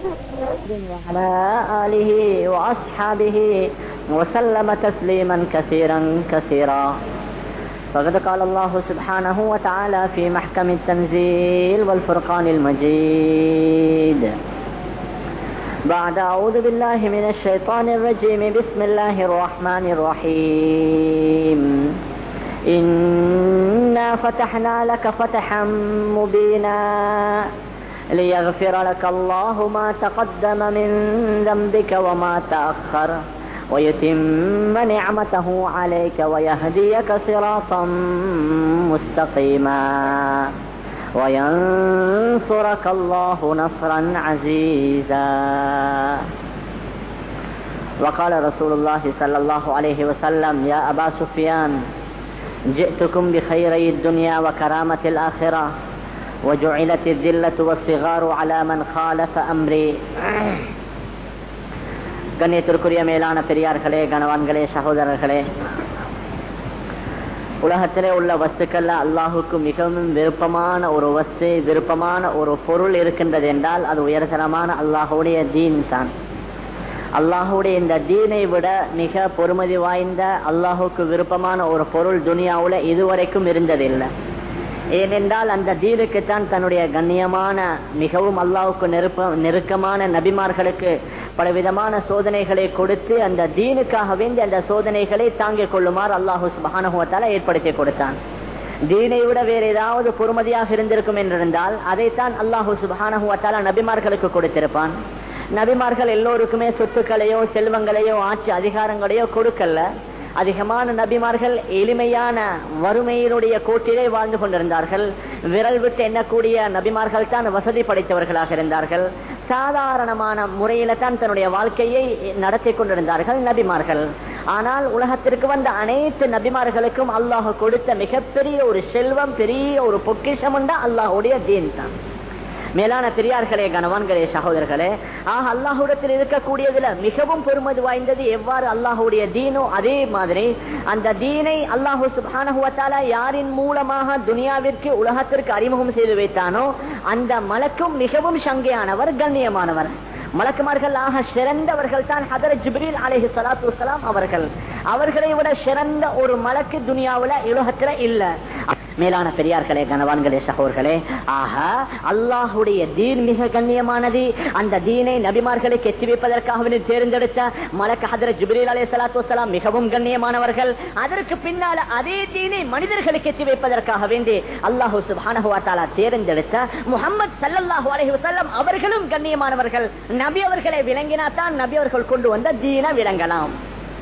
وعلى آله وأصحابه وسلم تسليما كثيرا كثيرا فقد قال الله سبحانه وتعالى في محكم التنزيل والفرقان المجيد بعد أعوذ بالله من الشيطان الرجيم بسم الله الرحمن الرحيم إنا فتحنا لك فتحا مبينا ليغفر لك الله ما تقدم من ذنبك وما تأخر ويتم نعمته عليك ويهديك صراطا مستقيما وينصرك الله نصرا عزيزا وقال رسول الله صلى الله عليه وسلم يا أبا سفيان جئتكم بخيري الدنيا وكرامة الآخرة وجعلت الذلة والصغار على من خالف أمري கண்ணியத்திற்குரிய மேலான பெரியார்களே கணவான்களே சகோதரர்களே உலகத்திலே உள்ள வஸ்துக்கள்ல அல்லாஹுக்கு மிகவும் விருப்பமான ஒரு வஸ்து விருப்பமான ஒரு பொருள் இருக்கின்றது என்றால் அது உயர்தரமான அல்லாஹுடைய தீன் தான் அல்லாஹுடைய இந்த தீனை விட மிக பொறுமதி வாய்ந்த அல்லாஹுக்கு விருப்பமான ஒரு பொருள் துனியாவுல இதுவரைக்கும் இருந்ததில்லை ஏனென்றால் அந்த தீனுக்குத்தான் தன்னுடைய கண்ணியமான மிகவும் அல்லாவுக்கு நெருப்ப நெருக்கமான நபிமார்களுக்கு பலவிதமான சோதனைகளை கொடுத்து அந்த தீனுக்காக வேண்டி அந்த சோதனைகளை தாங்கிக் கொள்ளுமாறு அல்லாஹு சுபானுவத்தால ஏற்படுத்தி கொடுத்தான் தீனை விட வேற ஏதாவது பொறுமதியாக இருந்திருக்கும் என்றிருந்தால் அதைத்தான் அல்லாஹு சுபானுவத்தால நபிமார்களுக்கு கொடுத்திருப்பான் நபிமார்கள் எல்லோருக்குமே சொத்துக்களையோ செல்வங்களையோ ஆட்சி அதிகாரங்களையோ கொடுக்கல அதிகமான நபிமார்கள் எளிமையான வறுமையினுடைய கோட்டிலே வாழ்ந்து கொண்டிருந்தார்கள் விரல் விட்டு எண்ணக்கூடிய நபிமார்கள் தான் வசதி படைத்தவர்களாக இருந்தார்கள் சாதாரணமான முறையில தான் தன்னுடைய வாழ்க்கையை நடத்தி கொண்டிருந்தார்கள் நபிமார்கள் ஆனால் உலகத்திற்கு வந்த அனைத்து நபிமார்களுக்கும் அல்லாஹ் கொடுத்த மிகப்பெரிய ஒரு செல்வம் பெரிய ஒரு பொக்கிஷம் அல்லாஹுடைய தீன் தான் மேலான பெரியார்களே கணவான்களே சகோதரர்களே ஆக அல்லாஹுடத்தில் இருக்கக்கூடியதுல மிகவும் பெருமதி வாய்ந்தது எவ்வாறு அல்லாஹுடைய தீனோ அதே மாதிரி அந்த தீனை அல்லாஹு சுபானகுவத்தால யாரின் மூலமாக துனியாவிற்கு உலகத்திற்கு அறிமுகம் செய்து வைத்தானோ அந்த மலக்கும் மிகவும் சங்கையானவர் கண்ணியமானவர் மலக்குமார்கள் ஆக சிறந்தவர்கள் தான் ஹதர ஜிப்ரீல் அலஹி சலாத்து வலாம் அவர்கள் அவர்களை விட சிறந்த ஒரு மலக்கு துனியாவுல உலகத்துல இல்ல மேலான பெரியார்களே கனவான்களே சகோர்களே ஆக அல்லாஹுடைய தீன் மிக கண்ணியமானது அந்த தீனை நபிமார்களுக்கு எத்தி வைப்பதற்காக தேர்ந்தெடுத்த மலக்கு ஹதர ஜிப்ரீல் அலே சலாத்து வலாம் மிகவும் கண்ணியமானவர்கள் அதற்கு பின்னால அதே தீனை மனிதர்களுக்கு எத்தி வைப்பதற்காக வேண்டி அல்லாஹு சுபானஹுவாத்தாலா தேர்ந்தெடுத்த முகமது சல்லாஹூ அலஹி வசல்லம் அவர்களும் கண்ணியமானவர்கள் நபி அவர்களை விளங்கினாத்தான் நபி அவர்கள் கொண்டு வந்த தீன விளங்கலாம்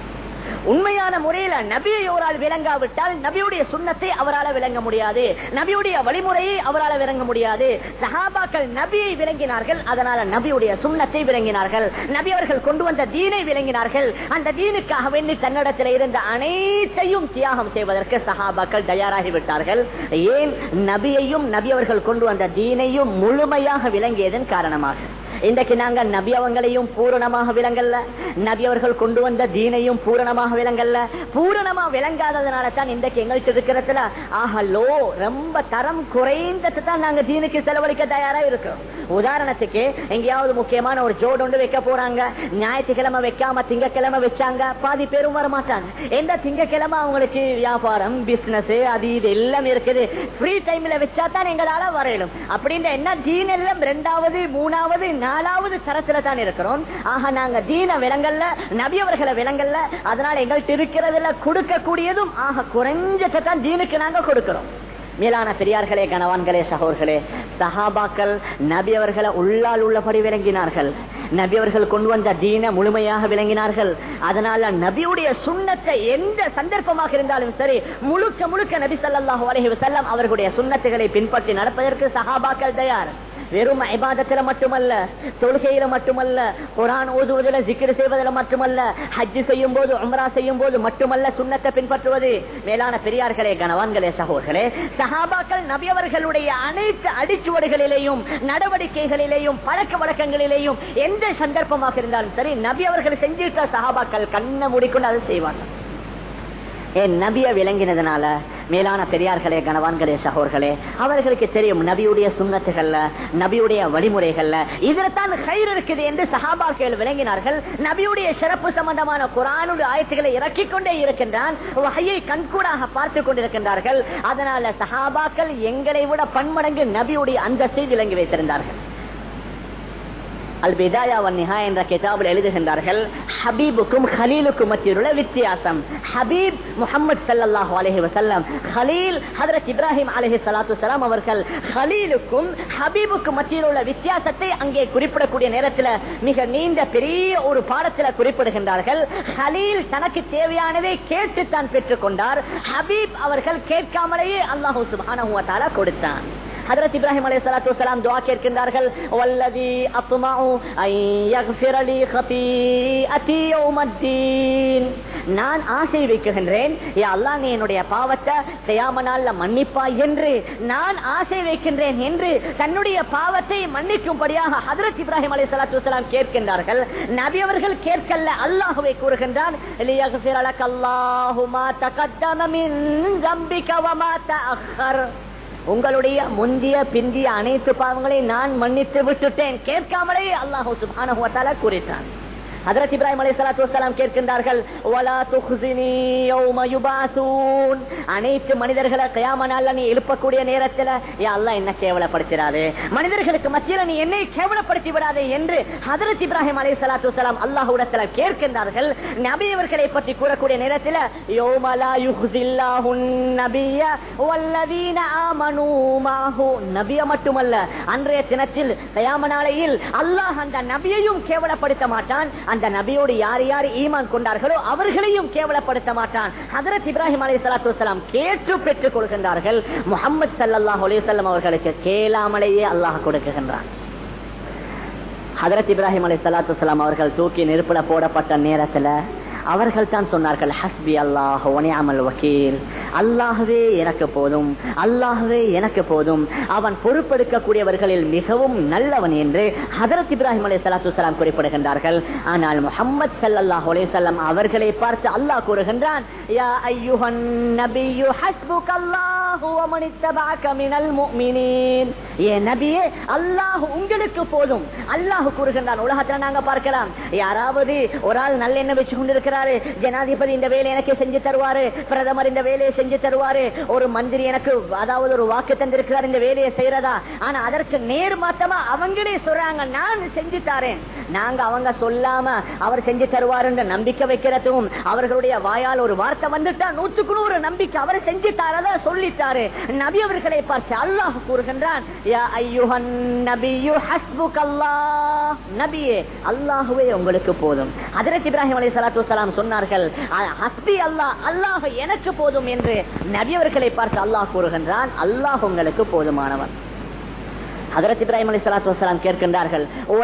உண்மையான முறையில நபியை அவரால் விளங்காவிட்டால் நபியுடைய சுண்ணத்தை அவரால் விளங்க முடியாது நபியுடைய வழிமுறையை அவரால் விளங்க முடியாது சஹாபாக்கள் நபியை விளங்கினார்கள் அதனால நபியுடைய சுண்ணத்தை விளங்கினார்கள் நபி அவர்கள் கொண்டு வந்த தீனை விளங்கினார்கள் அந்த தீனுக்காக வேண்டி தன்னிடத்தில் இருந்த அனைத்தையும் தியாகம் செய்வதற்கு சஹாபாக்கள் தயாராகிவிட்டார்கள் ஏன் நபியையும் நபி அவர்கள் கொண்டு வந்த தீனையும் முழுமையாக விளங்கியதன் காரணமாக இன்றைக்கு நாங்க நபி அவங்களையும் பூரணமாக விளங்கல்ல நபி அவர்கள் கொண்டு வந்த தீனையும் பூரணமாக விளங்கல்ல பூரணமா விளங்காததுனால தான் இன்றைக்கு எங்கள்கிட்ட இருக்கிறதுல ஆஹலோ ரொம்ப தரம் குறைந்தது தான் நாங்க தீனுக்கு செலவழிக்க தயாரா இருக்கிறோம் உதாரணத்துக்கு எங்கேயாவது முக்கியமான ஒரு ஜோடு ஒன்று வைக்க போறாங்க ஞாயிற்றுக்கிழமை வைக்காம திங்கக்கிழமை வச்சாங்க பாதி பேரும் வர மாட்டாங்க எந்த திங்கக்கிழமை அவங்களுக்கு வியாபாரம் பிசினஸ் அது இது எல்லாம் இருக்குது ஃப்ரீ டைம்ல வச்சா தான் எங்களால வரையணும் அப்படின்ற என்ன தீன் எல்லாம் ரெண்டாவது மூணாவது நாலாவது தரத்துல தான் இருக்கிறோம் ஆக நாங்க தீன விலங்கல்ல நபியவர்களை விலங்கல்ல அதனால எங்கள்கிட்ட இருக்கிறதுல கொடுக்கக்கூடியதும் ஆக குறைஞ்சத்தை தான் தீனுக்கு நாங்க கொடுக்கிறோம் மேலான பெரியார்களே கணவான்களே சகோர்களே சஹாபாக்கள் நபி அவர்களை உள்ளால் உள்ளபடி விளங்கினார்கள் நபி அவர்கள் கொண்டு வந்த தீன முழுமையாக விளங்கினார்கள் அதனால நபியுடைய சுண்ணத்தை எந்த சந்தர்ப்பமாக இருந்தாலும் சரி முழுக்க முழுக்க நபி சல்லாஹூ அலஹி வசல்லம் அவர்களுடைய சுண்ணத்துகளை பின்பற்றி நடப்பதற்கு சஹாபாக்கள் தயார் வெறும் ஐபாதத்துல மட்டுமல்ல தொழுகையில மட்டுமல்ல குரான் ஓதுவதில் ஜிக்கிர செய்வதில் மட்டுமல்ல ஹஜ் செய்யும் போது உம்ரா செய்யும் போது மட்டுமல்ல சுண்ணத்தை பின்பற்றுவது மேலான பெரியார்களே கனவான்களே சகோர்களே சஹாபாக்கள் நபியவர்களுடைய அனைத்து அடிச்சுவடுகளிலேயும் நடவடிக்கைகளிலேயும் பழக்க வழக்கங்களிலேயும் எந்த சந்தர்ப்பமாக இருந்தாலும் சரி நபி அவர்கள் செஞ்சிருக்க சஹாபாக்கள் கண்ணை மூடிக்கொண்டு அதை செய்வார்கள் என் நபிய விளங்கினதுனால மேலான பெரியார்களே கனவான்களே சகோர்களே அவர்களுக்கு தெரியும் நபியுடைய சுண்ணத்துகள்ல நபியுடைய வழிமுறைகள்ல இதுல தான் கயிறு இருக்குது என்று சஹாபாக்கள் விளங்கினார்கள் நபியுடைய சிறப்பு சம்பந்தமான குரானுடைய ஆயத்துக்களை இறக்கிக் கொண்டே இருக்கின்றான் வகையை கண்கூடாக பார்த்துக் கொண்டிருக்கின்றார்கள் அதனால சஹாபாக்கள் எங்களை விட பன்மடங்கு நபியுடைய அந்தஸ்தை விளங்கி வைத்திருந்தார்கள் அல் பிதாயா வன்னிஹா என்ற கிதாபில் எழுதுகின்றார்கள் ஹபீபுக்கும் ஹலீலுக்கும் மத்தியுள்ள வித்தியாசம் ஹபீப் முகமது சல்லாஹூ அலஹி வசல்லம் ஹலீல் ஹதரத் இப்ராஹிம் அலஹி சலாத்து சலாம் அவர்கள் ஹலீலுக்கும் ஹபீபுக்கும் மத்தியில் உள்ள வித்தியாசத்தை அங்கே குறிப்பிடக்கூடிய நேரத்தில் மிக நீண்ட பெரிய ஒரு பாடத்தில் குறிப்பிடுகின்றார்கள் ஹலீல் தனக்கு தேவையானதை கேட்டு தான் பெற்றுக் கொண்டார் ஹபீப் அவர்கள் கேட்காமலேயே அல்லாஹூ சுபான கொடுத்தான் ஹதரத் இப்ராஹிம் அலைஹி ஸலாத்து வஸலாம் துஆ கேட்கின்றார்கள் வல்லதி அத்மஉ அன் யக்ஃபிர லி கதீஅதி யௌமத்தீன் நான் ஆசை வைக்கின்றேன் யா அல்லாஹ் நீ என்னுடைய பாவத்தை கியாம நாள்ல மன்னிப்பாய் என்று நான் ஆசை வைக்கின்றேன் என்று தன்னுடைய பாவத்தை மன்னிக்கும்படியாக ஹதரத் இப்ராஹிம் அலைஹி ஸலாத்து வஸலாம் கேட்கின்றார்கள் நபி அவர்கள் கேட்கல அல்லாஹ்வை கூறுகின்றான் லியக்ஃபிர லக அல்லாஹு மா தகத்தம மின் ஸம்பிக வ மா தஅக்கர் உங்களுடைய முந்திய பிந்திய அனைத்து பாவங்களையும் நான் மன்னித்து விட்டுட்டேன் கேட்காமலே அல்லாஹூ சுபான கூறிட்டான் ஹதரத் இப்ராஹிம் அலி சலாத்து வலாம் கேட்கின்றார்கள் அனைத்து மனிதர்களை கயாம நாள்ல நீ எழுப்பக்கூடிய நேரத்தில் அல்லா என்ன கேவலப்படுத்திடாது மனிதர்களுக்கு மத்தியில் நீ என்னை கேவலப்படுத்தி விடாதே என்று ஹதரத் இப்ராஹிம் அலி சலாத்து வலாம் அல்லாஹுடத்துல கேட்கின்றார்கள் நபியவர்களை பற்றி கூறக்கூடிய நேரத்தில் யோமலா யுஹ்சில்லாஹுன் நபிய வல்லதீன ஆமனூ மாஹு நபிய மட்டுமல்ல அன்றைய தினத்தில் கயாம நாளையில் அல்லாஹ் அந்த நபியையும் கேவலப்படுத்த மாட்டான் அந்த நபியோடு யார் யார் ஈமான் கொண்டார்களோ அவர்களையும் கேவலப்படுத்த மாட்டான் ஹதரத் இப்ராஹிம் அலி சலாத்து வலாம் கேட்டு பெற்றுக் கொள்கின்றார்கள் முகமது சல்லாஹ் அலிசல்லம் அவர்களுக்கு கேளாமலேயே அல்லாஹ் கொடுக்குகின்றான் ஹதரத் இப்ராஹிம் அலி சலாத்து வலாம் அவர்கள் தூக்கி நெருப்புல போடப்பட்ட நேரத்துல அவர்கள் தான் சொன்னார்கள் ஹஸ்பி அல்லாஹ் ஒனியாமல் வக்கீல் அல்லாஹவே எனக்கு போதும் அல்லாஹவே எனக்கு போதும் அவன் பொறுப்பெடுக்கக்கூடியவர்களில் மிகவும் நல்லவன் என்று ஹதரத் இப்ராஹிம் அலி சலாத்து சலாம் குறிப்பிடுகின்றார்கள் ஆனால் முகமது சல்லாஹ் அலிசல்லாம் அவர்களை பார்த்து அல்லாஹ் கூறுகின்றான் யா ஐயுஹன் நபியு ஹஸ்புக் அல்லாஹு வமனித்தபாக மினல் முஃமினீன் ஏ நபியே அல்லாஹ் உங்களுக்கு போதும் அல்லாஹ் கூறுகின்றான் உலகத்துல நாங்க பார்க்கலாம் யாராவது ஒரு ஆள் நல்ல எண்ணம் வச்சு கொண்டிருக்கிறாரு ஜனாதிபதி இந்த வேலை எனக்கு செஞ்சு தருவாரு பிரதமர் இந்த வேலையை செஞ்சு தருவாரு ஒரு மந்திரி எனக்கு அதாவது ஒரு வாக்கு தந்திருக்கிறார் இந்த வேலையை செய்யறதா ஆனா அதற்கு நேர் மாத்தமா அவங்களே சொல்றாங்க நான் செஞ்சு தாரேன் நாங்க அவங்க சொல்லாம அவர் செஞ்சு தருவாருன்ற நம்பிக்கை வைக்கிறதும் அவர்களுடைய வாயால் ஒரு வார்த்தை வந்துட்டா நூற்றுக்கு நூறு நம்பிக்கை அவர் செஞ்சு தாரதா சொல்லிட்டாரு நபி அவர்களை பார்த்து அல்லாஹ் கூறுகின்றான் யா ஐயுஹன் நபியு ஹஸ்புக் அல்லாஹ் நபியே அல்லாஹுவே உங்களுக்கு போதும் ஹஜரத் இப்ராஹிம் அலைஹி ஸலாத்து வஸலாம் சொன்னார்கள் ஹஸ்பி அல்லாஹ் அல்லாஹ் எனக்கு போதும் என்று நபி அவர்களை பார்த்து அல்லாஹ் கூறுகின்றான் அல்லாஹ் உங்களுக்கு போதுமானவன் ஹதரத் இப்ராஹிம் அலி சலாத்து வசலாம் கேட்கின்றார்கள்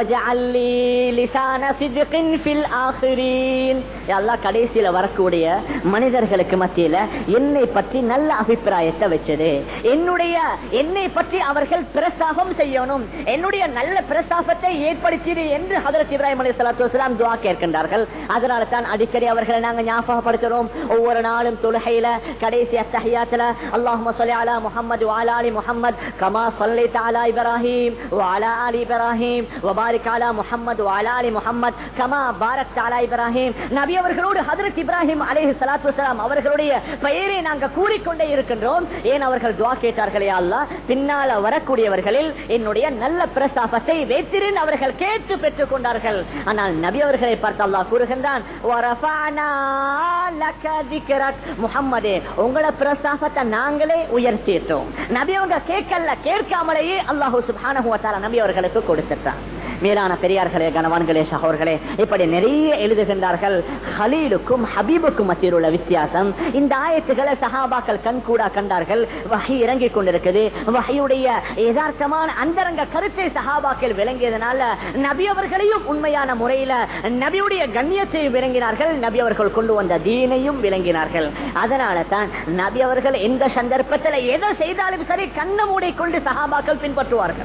கடைசியில வரக்கூடிய மனிதர்களுக்கு மத்தியில என்னை பற்றி நல்ல அபிப்பிராயத்தை வச்சது என்னுடைய என்னை பற்றி அவர்கள் பிரஸ்தாபம் செய்யணும் என்னுடைய நல்ல பிரஸ்தாபத்தை ஏற்படுத்தியது என்று ஹதரத் இப்ராஹிம் அலி சலாத்து வசலாம் துவா கேட்கின்றார்கள் அதனால தான் அடிக்கடி அவர்களை நாங்க ஞாபகப்படுத்துறோம் ஒவ்வொரு நாளும் தொழுகையில கடைசி அத்தஹியாத்துல அல்லாஹும சொல்லி அலா முஹம்மது வாலாலி முஹம்மது கமா சொல்லி தாலா இப்ராஹிம் وعلى آل إبراهيم وبارك على محمد وعلى آل محمد كما باركت على إبراهيم நபி அவர்களோடு ஹதரத் இப்ராஹிம் அலைஹி ஸலாத்து வஸலாம் அவர்களுடைய பெயரை நாங்க கூறிக்கொண்டே இருக்கின்றோம் ஏன் அவர்கள் துஆ கேட்டார்களே அல்லாஹ் பின்னால வரக்கூடியவர்களில் என்னுடைய நல்ல பிரஸ்தாபத்தை வைத்திருந்த அவர்கள் கேட்டு பெற்றுக் கொண்டார்கள் ஆனால் நபி அவர்களை பார்த்து அல்லாஹ் கூறுகின்றான் وَرَفَعْنَا لَكَ ذِكْرَكَ முஹம்மதே உங்களோட பிரஸ்தாபத்தை நாங்களே உயர்த்திட்டோம் நபி அவங்க கேட்கல கேட்காமலேயே அல்லாஹு சுப்ஹானஹு வ தஆலா நபி அவர்களுக்கு கொடுத்துட்டான் மேலான பெரியார்களே கணவான்களே சகோர்களே இப்படி நிறைய எழுதுகின்றார்கள் ஹலீலுக்கும் ஹபீபுக்கும் மத்தியில் உள்ள வித்தியாசம் இந்த ஆயத்துக்களை சஹாபாக்கள் கண்கூடா கண்டார்கள் வகை இறங்கிக் கொண்டிருக்குது வகையுடைய யதார்த்தமான அந்தரங்க கருத்தை சஹாபாக்கள் விளங்கியதனால நபி அவர்களையும் உண்மையான முறையில நபியுடைய கண்ணியத்தை விளங்கினார்கள் நபி அவர்கள் கொண்டு வந்த தீனையும் விளங்கினார்கள் அதனால தான் நபி அவர்கள் எந்த சந்தர்ப்பத்தில் எதை செய்தாலும் சரி கண்ண மூடை கொண்டு சஹாபாக்கள் பின்பற்றுவார்கள்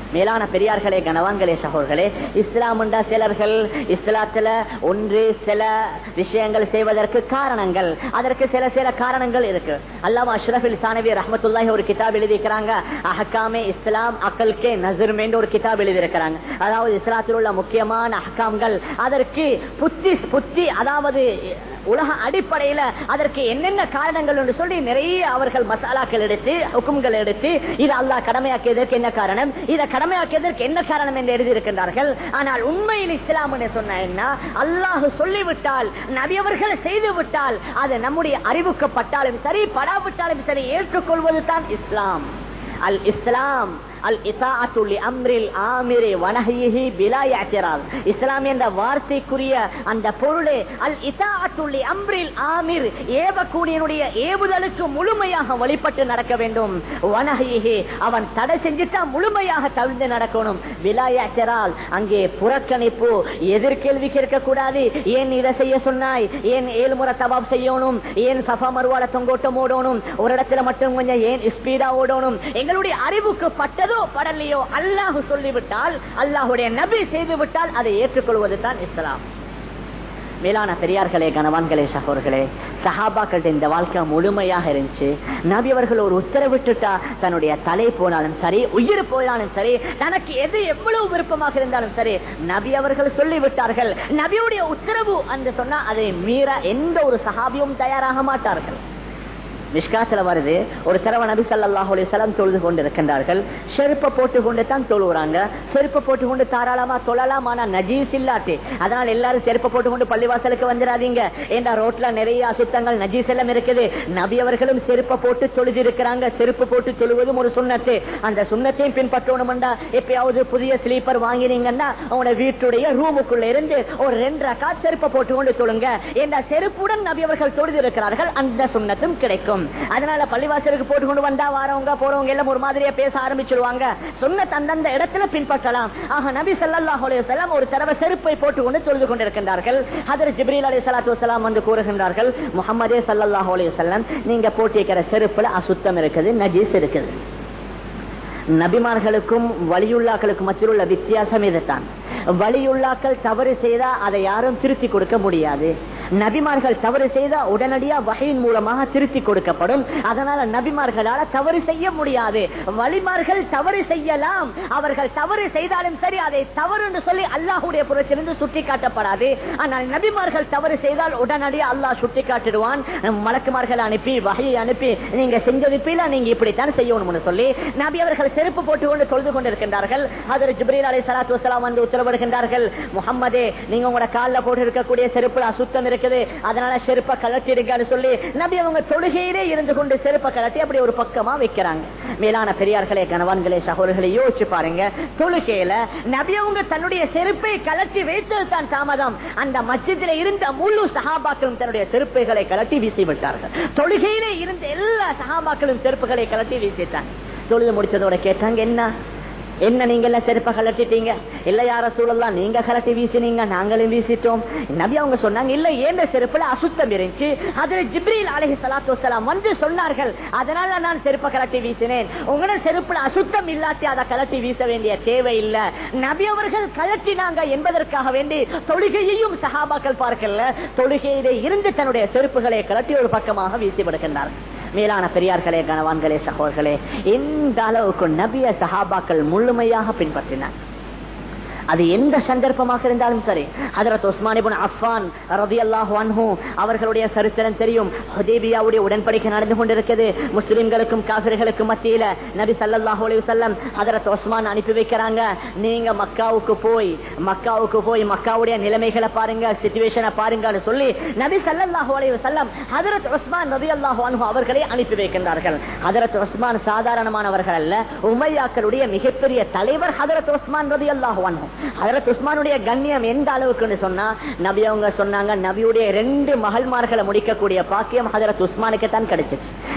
மேலான பெரியார்களே கனவான்களே சகோதர்களே இஸ்லாம் சிலர்கள் இஸ்லாத்துல ஒன்று சில விஷயங்கள் செய்வதற்கு காரணங்கள் அதற்கு சில சில காரணங்கள் இருக்கு அல்லாம அஷ்ரஃபில் சானவி ரஹமத்துல்லாஹி ஒரு கிதாப் எழுதியிருக்கிறாங்க அஹக்காமே இஸ்லாம் அக்கல்கே நசர்மேன்னு ஒரு கிதாப் எழுதியிருக்கிறாங்க அதாவது இஸ்லாத்தில் உள்ள முக்கியமான அஹக்காம்கள் அதற்கு புத்தி புத்தி அதாவது உலக அடிப்படையில அதற்கு என்னென்ன காரணங்கள் என்று சொல்லி நிறைய அவர்கள் மசாலாக்கள் எடுத்து ஹுக்கும்கள் எடுத்து இது அல்லாஹ் கடமையாக்கியதற்கு என்ன காரணம் இதை கடமையாக்கியதற்கு என்ன காரணம் என்று எழுதியிருக்கின்றார்கள் ஆனால் உண்மையில் இஸ்லாம் என்று சொன்ன என்ன அல்லாஹ் சொல்லிவிட்டால் நபியவர்கள் செய்து விட்டால் அது நம்முடைய அறிவுக்கப்பட்டாலும் சரி படாவிட்டாலும் சரி ஏற்றுக்கொள்வது தான் இஸ்லாம் அல் இஸ்லாம் இஸ்லாம் என்ற வார்த்தைக்குரிய அந்த பொருளே அல் இசாத்துள்ளி அம்ரில் ஆமிர் ஏவக்கூடியனுடைய ஏவுதலுக்கு முழுமையாக வழிபட்டு நடக்க வேண்டும் வனஹிஹி அவன் தடை செஞ்சுட்டா முழுமையாக தவிர்த்து நடக்கணும் விலாயாச்சரால் அங்கே புறக்கணிப்பு எதிர்கேள்வி கேட்க கூடாது ஏன் இதை செய்ய சொன்னாய் ஏன் ஏழு முறை தபாப் செய்யணும் ஏன் சஃபா மறுவாட தொங்கோட்டம் ஓடணும் ஒரு இடத்துல மட்டும் கொஞ்சம் ஏன் ஸ்பீடா ஓடணும் எங்களுடைய அறிவுக்கு பட்டதோ படலையோ அல்லாஹு சொல்லிவிட்டால் அல்லாஹுடைய நபி செய்து விட்டால் அதை ஏற்றுக்கொள்வது தான் இஸ்லாம் மேலான பெரியார்களே கணவான்களே சகோர்களே சஹாபாக்கள் இந்த வாழ்க்கை முழுமையாக இருந்துச்சு நபி அவர்கள் ஒரு உத்தரவிட்டுட்டா தன்னுடைய தலை போனாலும் சரி உயிர் போனாலும் சரி தனக்கு எது எவ்வளவு விருப்பமாக இருந்தாலும் சரி நபி அவர்கள் சொல்லிவிட்டார்கள் நபியுடைய உத்தரவு என்று சொன்னா அதை மீற எந்த ஒரு சஹாபியும் தயாராக மாட்டார்கள் மிஷ்காத்துல வருது ஒரு தடவை நபி சல்லாஹ் அலிசல்லாம் தொழுது கொண்டு இருக்கின்றார்கள் செருப்பை போட்டு கொண்டு தான் தொழுகிறாங்க செருப்பை போட்டு கொண்டு தாராளமா தொழலாம் ஆனா நஜீஸ் இல்லாட்டி அதனால எல்லாரும் செருப்பை போட்டு கொண்டு பள்ளிவாசலுக்கு வந்துடாதீங்க ஏன்னா ரோட்ல நிறைய அசுத்தங்கள் நஜீஸ் எல்லாம் இருக்குது நபி அவர்களும் செருப்பை போட்டு தொழுது இருக்கிறாங்க செருப்பு போட்டு தொழுவதும் ஒரு சுண்ணத்து அந்த சுண்ணத்தையும் பின்பற்றணும்டா எப்பயாவது புதிய ஸ்லீப்பர் வாங்கினீங்கன்னா உங்களோட வீட்டுடைய ரூமுக்குள்ள இருந்து ஒரு ரெண்டு ரக்கா செருப்பை போட்டு கொண்டு தொழுங்க ஏன்னா செருப்புடன் நபி அவர்கள் தொழுது இருக்கிறார்கள் அந்த சுண்ணத்தும் கிடைக்கும் அதனால பள்ளிவாசலுக்கு போட்டு கொண்டு வந்தா வரவங்க போறவங்க எல்லாம் ஒரு மாதிரியா பேச ஆரம்பிச்சிருவாங்க சொன்ன அந்தந்த இடத்துல பின்பற்றலாம் ஆக நபி சல்லாஹ் அலையம் ஒரு தடவை செருப்பை போட்டு கொண்டு தொழுது கொண்டிருக்கின்றார்கள் அதர் ஜிப்ரீல் அலி சலாத்து வலாம் வந்து கூறுகின்றார்கள் முகமதே சல்லாஹ் அலையம் நீங்க போட்டிருக்கிற செருப்புல அசுத்தம் இருக்குது நஜீஸ் இருக்குது நபிமார்களுக்கும் வலியுள்ளாக்களுக்கும் மத்தியில் உள்ள வித்தியாசம் இதுதான் வலியுள்ளாக்கள் தவறு செய்தா அதை யாரும் திருத்தி கொடுக்க முடியாது நபிமார்கள் தவறு செய்தா உடனடியா வகையின் மூலமாக திருத்தி கொடுக்கப்படும் அதனால நபிமார்களால தவறு செய்ய முடியாது வலிமார்கள் தவறு செய்யலாம் அவர்கள் தவறு செய்தாலும் சரி அதை தவறு என்று சொல்லி அல்லாஹுடைய புறத்திலிருந்து சுட்டி காட்டப்படாது ஆனால் நபிமார்கள் தவறு செய்தால் உடனடியாக அல்லாஹ் சுட்டி காட்டிடுவான் மலக்குமார்கள் அனுப்பி வகையை அனுப்பி நீங்க செஞ்சது பீல நீங்க இப்படித்தான் செய்யணும்னு சொல்லி நபி அவர்கள் செருப்பு போட்டு கொண்டு தொழுது கொண்டிருக்கின்றார்கள் அதில் ஜிப்ரீல் அலி சலாத்து வசலாம் வந்து உத்தரவிடுகின்றார்கள் முகம்மதே நீங்க உங்களோட காலில் போட்டு இருக்கக்கூடிய செருப்புல அசுத்தம் இருக்குது அதனால செருப்பை கலட்டிடுங்கன்னு சொல்லி நபி அவங்க தொழுகையிலே இருந்து கொண்டு செருப்பை கலட்டி அப்படி ஒரு பக்கமா வைக்கிறாங்க மேலான பெரியார்களே கணவான்களே சகோதரர்களை யோசிச்சு பாருங்க தொழுகையில நபி அவங்க தன்னுடைய செருப்பை கலட்டி வைத்தது தான் தாமதம் அந்த மச்சத்தில் இருந்த முழு சகாபாக்களும் தன்னுடைய செருப்பைகளை கலட்டி வீசி விட்டார்கள் தொழுகையிலே இருந்த எல்லா சகாபாக்களும் செருப்புகளை கலட்டி வீசிட்டாங்க தொழுது முடிச்சதோட கேட்டாங்க என்ன என்ன நீங்க எல்லாம் செருப்ப கலட்டிட்டீங்க இல்ல யார சூழல்லாம் நீங்க கலட்டி வீசினீங்க நாங்களும் வீசிட்டோம் நபி அவங்க சொன்னாங்க இல்ல ஏந்த செருப்புல அசுத்தம் இருந்துச்சு அதுல ஜிப்ரீல் அலஹி சலாத்து வலாம் வந்து சொன்னார்கள் அதனால நான் செருப்ப கலட்டி வீசினேன் உங்களோட செருப்புல அசுத்தம் இல்லாட்டி அதை கலட்டி வீச வேண்டிய தேவை இல்ல நபி அவர்கள் கலட்டினாங்க என்பதற்காக வேண்டி தொழுகையையும் சகாபாக்கள் பார்க்கல தொழுகையிலே இருந்து தன்னுடைய செருப்புகளை கலட்டி ஒரு பக்கமாக வீசி விடுகின்றார்கள் மேலான பெரியார்களே கணவான்களே சகோதர்களே இந்த அளவுக்கு நபிய சஹாபாக்கள் முழுமையாக பின்பற்றினார் அது எந்த சந்தர்ப்பமாக இருந்தாலும் சரி ஹதரத் உஸ்மானிபுன் அஃபான் ரதி அல்லாஹு அவர்களுடைய சரித்திரம் தெரியும் ஹுதேபியாவுடைய உடன்படிக்கை நடந்து கொண்டிருக்கிறது முஸ்லிம்களுக்கும் காவிர்களுக்கும் மத்தியில நபி சல்லாஹூ அலி வல்லம் ஹதரத் உஸ்மான் அனுப்பி வைக்கிறாங்க நீங்க மக்காவுக்கு போய் மக்காவுக்கு போய் மக்காவுடைய நிலைமைகளை பாருங்க சிச்சுவேஷனை பாருங்கன்னு சொல்லி நபி சல்லாஹூ அலி வல்லம் ஹதரத் உஸ்மான் ரதி அல்லாஹு அன்ஹு அவர்களை அனுப்பி வைக்கின்றார்கள் ஹதரத் உஸ்மான் சாதாரணமானவர்கள் அல்ல உமையாக்களுடைய மிகப்பெரிய தலைவர் ஹதரத் உஸ்மான் ரதி அல்லாஹு அன்ஹு ஹதரத் உஸ்மானுடைய கண்ணியம் எந்த அளவுக்குன்னு சொன்னா நபி அவங்க சொன்னாங்க நபியுடைய ரெண்டு மகள்மார்களை முடிக்கக்கூடிய பாக்கியம் ஹதரத் உஸ்மானுக்கு தான் கிடைச்சிச்சு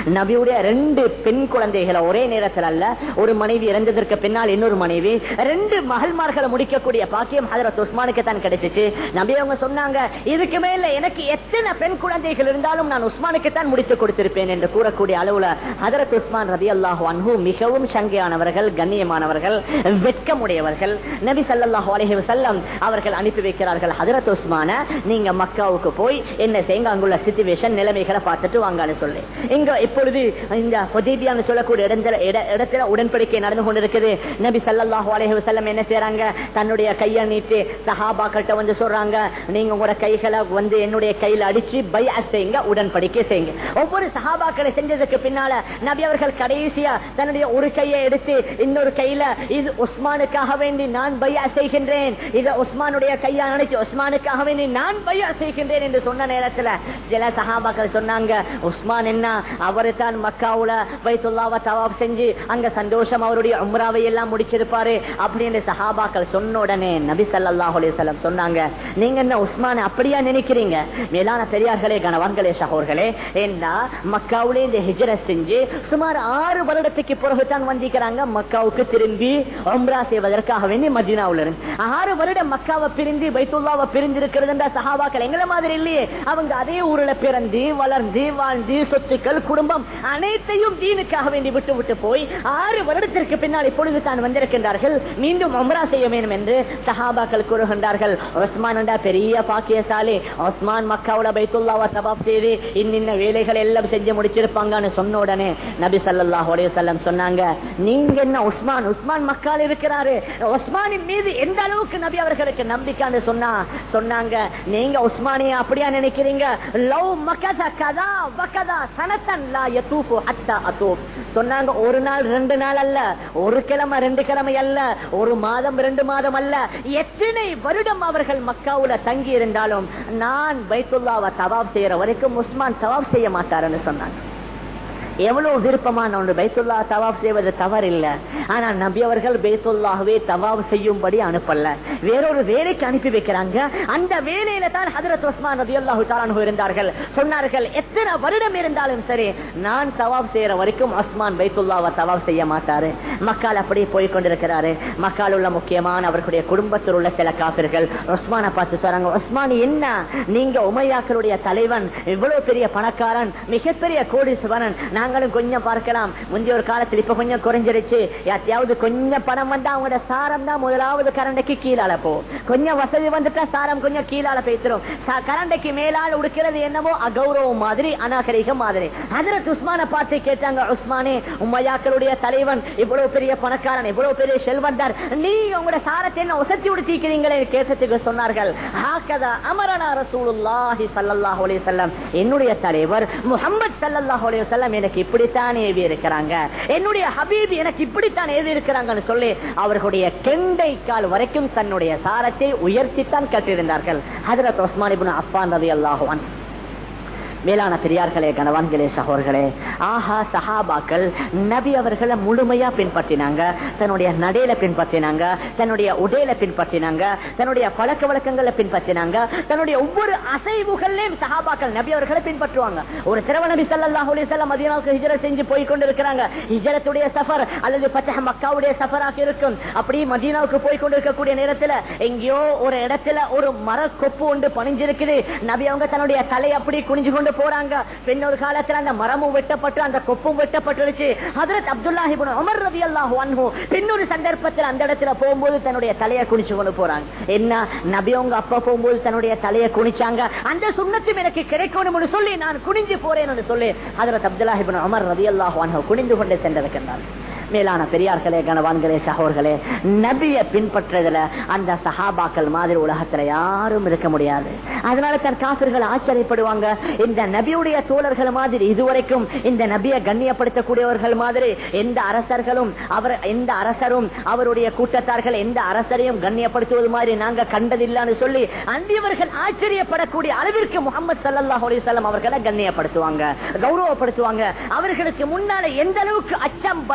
நபியுடைய ரெண்டு பெண் குழந்தைகளை ஒரே நேரத்தில் அல்ல ஒரு மனைவி இறந்ததற்கு பின்னால் இன்னொரு மனைவி ரெண்டு மகள்மார்களை முடிக்கக்கூடிய பாக்கியம் ஹதரத் உஸ்மானுக்கு தான் கிடைச்சிச்சு நபி அவங்க சொன்னாங்க இதுக்கு மேல எனக்கு எத்தனை பெண் குழந்தைகள் இருந்தாலும் நான் உஸ்மானுக்கு தான் முடித்து கொடுத்திருப்பேன் என்று கூறக்கூடிய அளவுல ஹதரத் உஸ்மான் ரதி அல்லாஹு அன்ஹு மிகவும் சங்கையானவர்கள் கண்ணியமானவர்கள் வெட்கமுடையவர்கள் நபி ஸல்லல்லாஹு அலைஹி வஸல்லம் அவர்கள் அனுப்பி வைக்கிறார்கள் ஹதரத் உஸ்மான நீங்க மக்காவுக்கு போய் என்ன செய்யுங்க அங்குள்ள சிச்சுவேஷன் நிலைமைகளை பார்த்துட்டு வாங்கன்னு சொல்லி இங்க இப்பொழுது இந்த ஹுதைபியான்னு சொல்லக்கூடிய இடத்துல இட- இடத்துல உடன்படிக்கை நடந்து கொண்டிருக்குது நபி ஸல்லல்லாஹு அலைஹி வஸல்லம் என்ன செய்றாங்க தன்னுடைய கையை நீட்டி சஹாபாக்கள்கிட்ட வந்து சொல்றாங்க நீங்க உங்களோட கைகளை வந்து என்னுடைய கையில அடிச்சு பையா செய்யுங்க உடன்படிக்கை செய்யுங்க ஒவ்வொரு சஹாபாக்களை செஞ்சதுக்கு பின்னால நபி அவர்கள் கடைசியா தன்னுடைய ஒரு கையை எடுத்து இன்னொரு கையில இது உஸ்மானுக்காக வேண்டி நான் பையா செய்கின்றேன் இது உஸ்மானுடைய கையா நினைச்சு உஸ்மானுக்காக வேண்டி நான் பையா செய்கின்றேன் என்று சொன்ன நேரத்துல சில சஹாபாக்கள் சொன்னாங்க உஸ்மான் என்ன அவரு தான் மக்காவுல பைத்துல்லாவை தவாப் செஞ்சு அங்க சந்தோஷம் அவருடைய உம்ராவை எல்லாம் முடிச்சிருப்பாரு அப்படின்னு சஹாபாக்கள் சொன்ன உடனே நபி ஸல்லல்லாஹு அலைஹி வஸல்லம் சொன்னாங்க நீங்க என்ன உஸ்மான் அப்படியா நினைக்கிறீங்க மேலான பெரியார்களே கணவான்களே சகோர்களே ஏன்னா மக்காவுல இந்த ஹிஜ்ர செஞ்சு சுமார் ஆறு வருடத்துக்கு பிறகு தான் வந்திருக்கிறாங்க மக்காவுக்கு திரும்பி உம்ரா செய்வதற்காக வேண்டி மதீனாவுல இருந்து ஆறு வருடம் மக்காவை பிரிந்து பைத்துல்லாவை பிரிந்து இருக்கிறது சஹாபாக்கள் எங்களை மாதிரி இல்லையே அவங்க அதே ஊர்ல பிறந்து வளர்ந்து வாழ்ந்து சொத்துக்கள் குடும்பம் அனைத்தையும் தீனுக்காக வேண்டி விட்டு விட்டு போய் ஆறு வருடத்திற்கு பின்னால் இப்பொழுது தான் வந்திருக்கின்றார்கள் மீண்டும் உம்ரா செய்ய வேண்டும் என்று சஹாபாக்கள் கூறுகின்றார்கள் உஸ்மான் என்றா பெரிய பாக்கியசாலி உஸ்மான் மக்காவோட பைத்துல்லாவை தபாப் செய்து இன்னின்ன வேலைகள் எல்லாம் செஞ்சு முடிச்சிருப்பாங்கன்னு சொன்ன உடனே நபி ஸல்லல்லாஹு அலைஹி வஸல்லம் சொன்னாங்க நீங்க என்ன உஸ்மான் உஸ்மான் மக்கால் இருக்கிறாரு உஸ்மானின் மீது எந்த அளவுக்கு நபி அவர்களுக்கு நம்பிக்கைன்னு சொன்னா சொன்னாங்க நீங்க உஸ்மானிய அப்படியா நினைக்கிறீங்க லவ் மக்கத கதா வகதா சனத்தன் லா யதூஃபு ஹத்தா அதூப் சொன்னாங்க ஒரு நாள் ரெண்டு நாள் அல்ல ஒரு கிழமை ரெண்டு கிழமை அல்ல ஒரு மாதம் ரெண்டு மாதம் அல்ல எத்தனை வருடம் அவர்கள் மக்காவுல தங்கி இருந்தாலும் நான் பைத்துல்லாவை தவாப் செய்யற வரைக்கும் உஸ்மான் தவாப் செய்ய மாட்டாருன்னு சொன்னாங்க எவ்வளவு விருப்பமான ஒன்று பைத்துல்லா தவாப் செய்வது தவறில்லை ஆனா நபி அவர்கள் பைத்துல்லாகவே தவாப் செய்யும்படி அனுப்பல வேறொரு வேலைக்கு அனுப்பி வைக்கிறாங்க அந்த வேலையில தான் ஹதரத் உஸ்மான் நபி அல்லாஹு இருந்தார்கள் சொன்னார்கள் எத்தனை வருடம் இருந்தாலும் சரி நான் தவாப் செய்யற வரைக்கும் உஸ்மான் பைத்துல்லாவை தவாப் செய்ய மாட்டாரு மக்கள் அப்படியே போய் கொண்டிருக்கிறாரு மக்கள் உள்ள முக்கியமான அவர்களுடைய குடும்பத்தில் உள்ள சில காப்பிர்கள் உஸ்மானை பார்த்து சொல்றாங்க உஸ்மான் என்ன நீங்க உமையாக்களுடைய தலைவன் இவ்வளவு பெரிய பணக்காரன் மிகப்பெரிய கோடீஸ்வரன் நாங்களும் கொஞ்சம் பார்க்கலாம் முந்தைய ஒரு காலத்தில் இப்ப கொஞ்சம் குறைஞ்சிருச்சு யாத்தையாவது கொஞ்சம் பணம் வந்தா அவங்களோட சாரம் தான் முதலாவது கரண்டைக்கு கீழால போ கொஞ்சம் வசதி வந்துட்டா சாரம் கொஞ்சம் கீழால பேசிரும் கரண்டைக்கு மேலால் உடுக்கிறது என்னவோ அகௌரவம் மாதிரி அநாகரிகம் மாதிரி அதுல உஸ்மான பார்த்து கேட்டாங்க உஸ்மானே உம்மையாக்களுடைய தலைவன் இவ்வளவு பெரிய பணக்காரன் இவ்வளவு பெரிய செல்வந்தார் நீ உங்களோட சாரத்தை என்ன உசத்தி உடுத்திக்கிறீங்களே கேட்டதுக்கு சொன்னார்கள் ஆக்கதா அமரனா ரசூலுல்லாஹி ஸல்லல்லாஹு அலைஹி வஸல்லம் என்னுடைய தலைவர் முஹம்மது ஸல்லல்லாஹு அலைஹி வஸல்லம் எனக்கு இப்படித்தான் ஏவி இருக்கிறாங்க என்னுடைய ஹபீப் எனக்கு இப்படித்தான் ஏவி இருக்கிறாங்கன்னு சொல்லி அவர்களுடைய கெண்டை கால் வரைக்கும் தன்னுடைய சாரத்தை உயர்த்தித்தான் கட்டியிருந்தார்கள் ஹஜரத் உஸ்மான் இப்னு அஃபான் ரலியல்லாஹு அன்ஹு மேலான பெரியார்களே கணவான்களே சகோர்களே ஆஹா சஹாபாக்கள் நபி அவர்களை முழுமையா பின்பற்றினாங்க தன்னுடைய நடையில பின்பற்றினாங்க தன்னுடைய உடையில பின்பற்றினாங்க தன்னுடைய பழக்க வழக்கங்களை பின்பற்றினாங்க தன்னுடைய ஒவ்வொரு அசைவுகளையும் சஹாபாக்கள் நபி அவர்களை பின்பற்றுவாங்க ஒரு திரவ நபி ஸல்லல்லாஹு அலைஹி வஸல்லம் மதீனாவுக்கு ஹிஜ்ரத் செஞ்சு போய் கொண்டிருக்கிறாங்க ஹிஜ்ரத்துடைய சஃபர் அல்லது பத்தஹ மக்காவுடைய சஃபராக இருக்கும் அப்படி மதீனாவுக்கு போய் கொண்டிருக்கக்கூடிய நேரத்துல எங்கேயோ ஒரு இடத்துல ஒரு மர கொப்பு ஒன்று பணிஞ்சிருக்குது நபி அவங்க தன்னுடைய தலை அப்படி குனிஞ்சு கொண்டு போறாங்க பின் ஒரு காலத்துல அந்த மரமும் வெட்டப்பட்டு அந்த கொப்பும் வெட்டப்பட்டுருச்சு ஹதரத் அப்துல்லாஹி இப்னு உமர் ரலியல்லாஹு அன்ஹு பின்னொரு சந்தர்ப்பத்தில் அந்த இடத்துல போகும்போது தன்னுடைய தலையை குனிச்சு கொண்டு போறாங்க என்ன நபி அவங்க அப்பா போகும்போது தன்னுடைய தலையை குனிச்சாங்க அந்த சுண்ணத்தும் எனக்கு கிடைக்கணும்னு சொல்லி நான் குனிஞ்சு போறேன்னு சொல்லி ஹதரத் அப்துல்லாஹி இப்னு உமர் ரலியல்லாஹு அன்ஹு குனிந்து கொண்டு சென்றிருக்கிறார் மேலான பெரியார்களே கணவான்களே சகோர்களே நபியை பின்பற்றதுல அந்த சஹாபாக்கள் மாதிரி உலகத்துல யாரும் இருக்க முடியாது அதனால தன் காசர்கள் ஆச்சரியப்படுவாங்க இந்த நபியுடைய தோழர்கள் மாதிரி இதுவரைக்கும் இந்த நபியை கண்ணியப்படுத்தக்கூடியவர்கள் மாதிரி எந்த அரசர்களும் அவர் எந்த அரசரும் அவருடைய கூட்டத்தார்கள் எந்த அரசரையும் கண்ணியப்படுத்துவது மாதிரி நாங்க கண்டதில்லான்னு சொல்லி அந்தியவர்கள் ஆச்சரியப்படக்கூடிய அளவிற்கு முகமது சல்லாஹ் அலிசல்லாம் அவர்களை கண்ணியப்படுத்துவாங்க கௌரவப்படுத்துவாங்க அவர்களுக்கு முன்னால எந்த அளவுக்கு அச்சம் பயம் என்று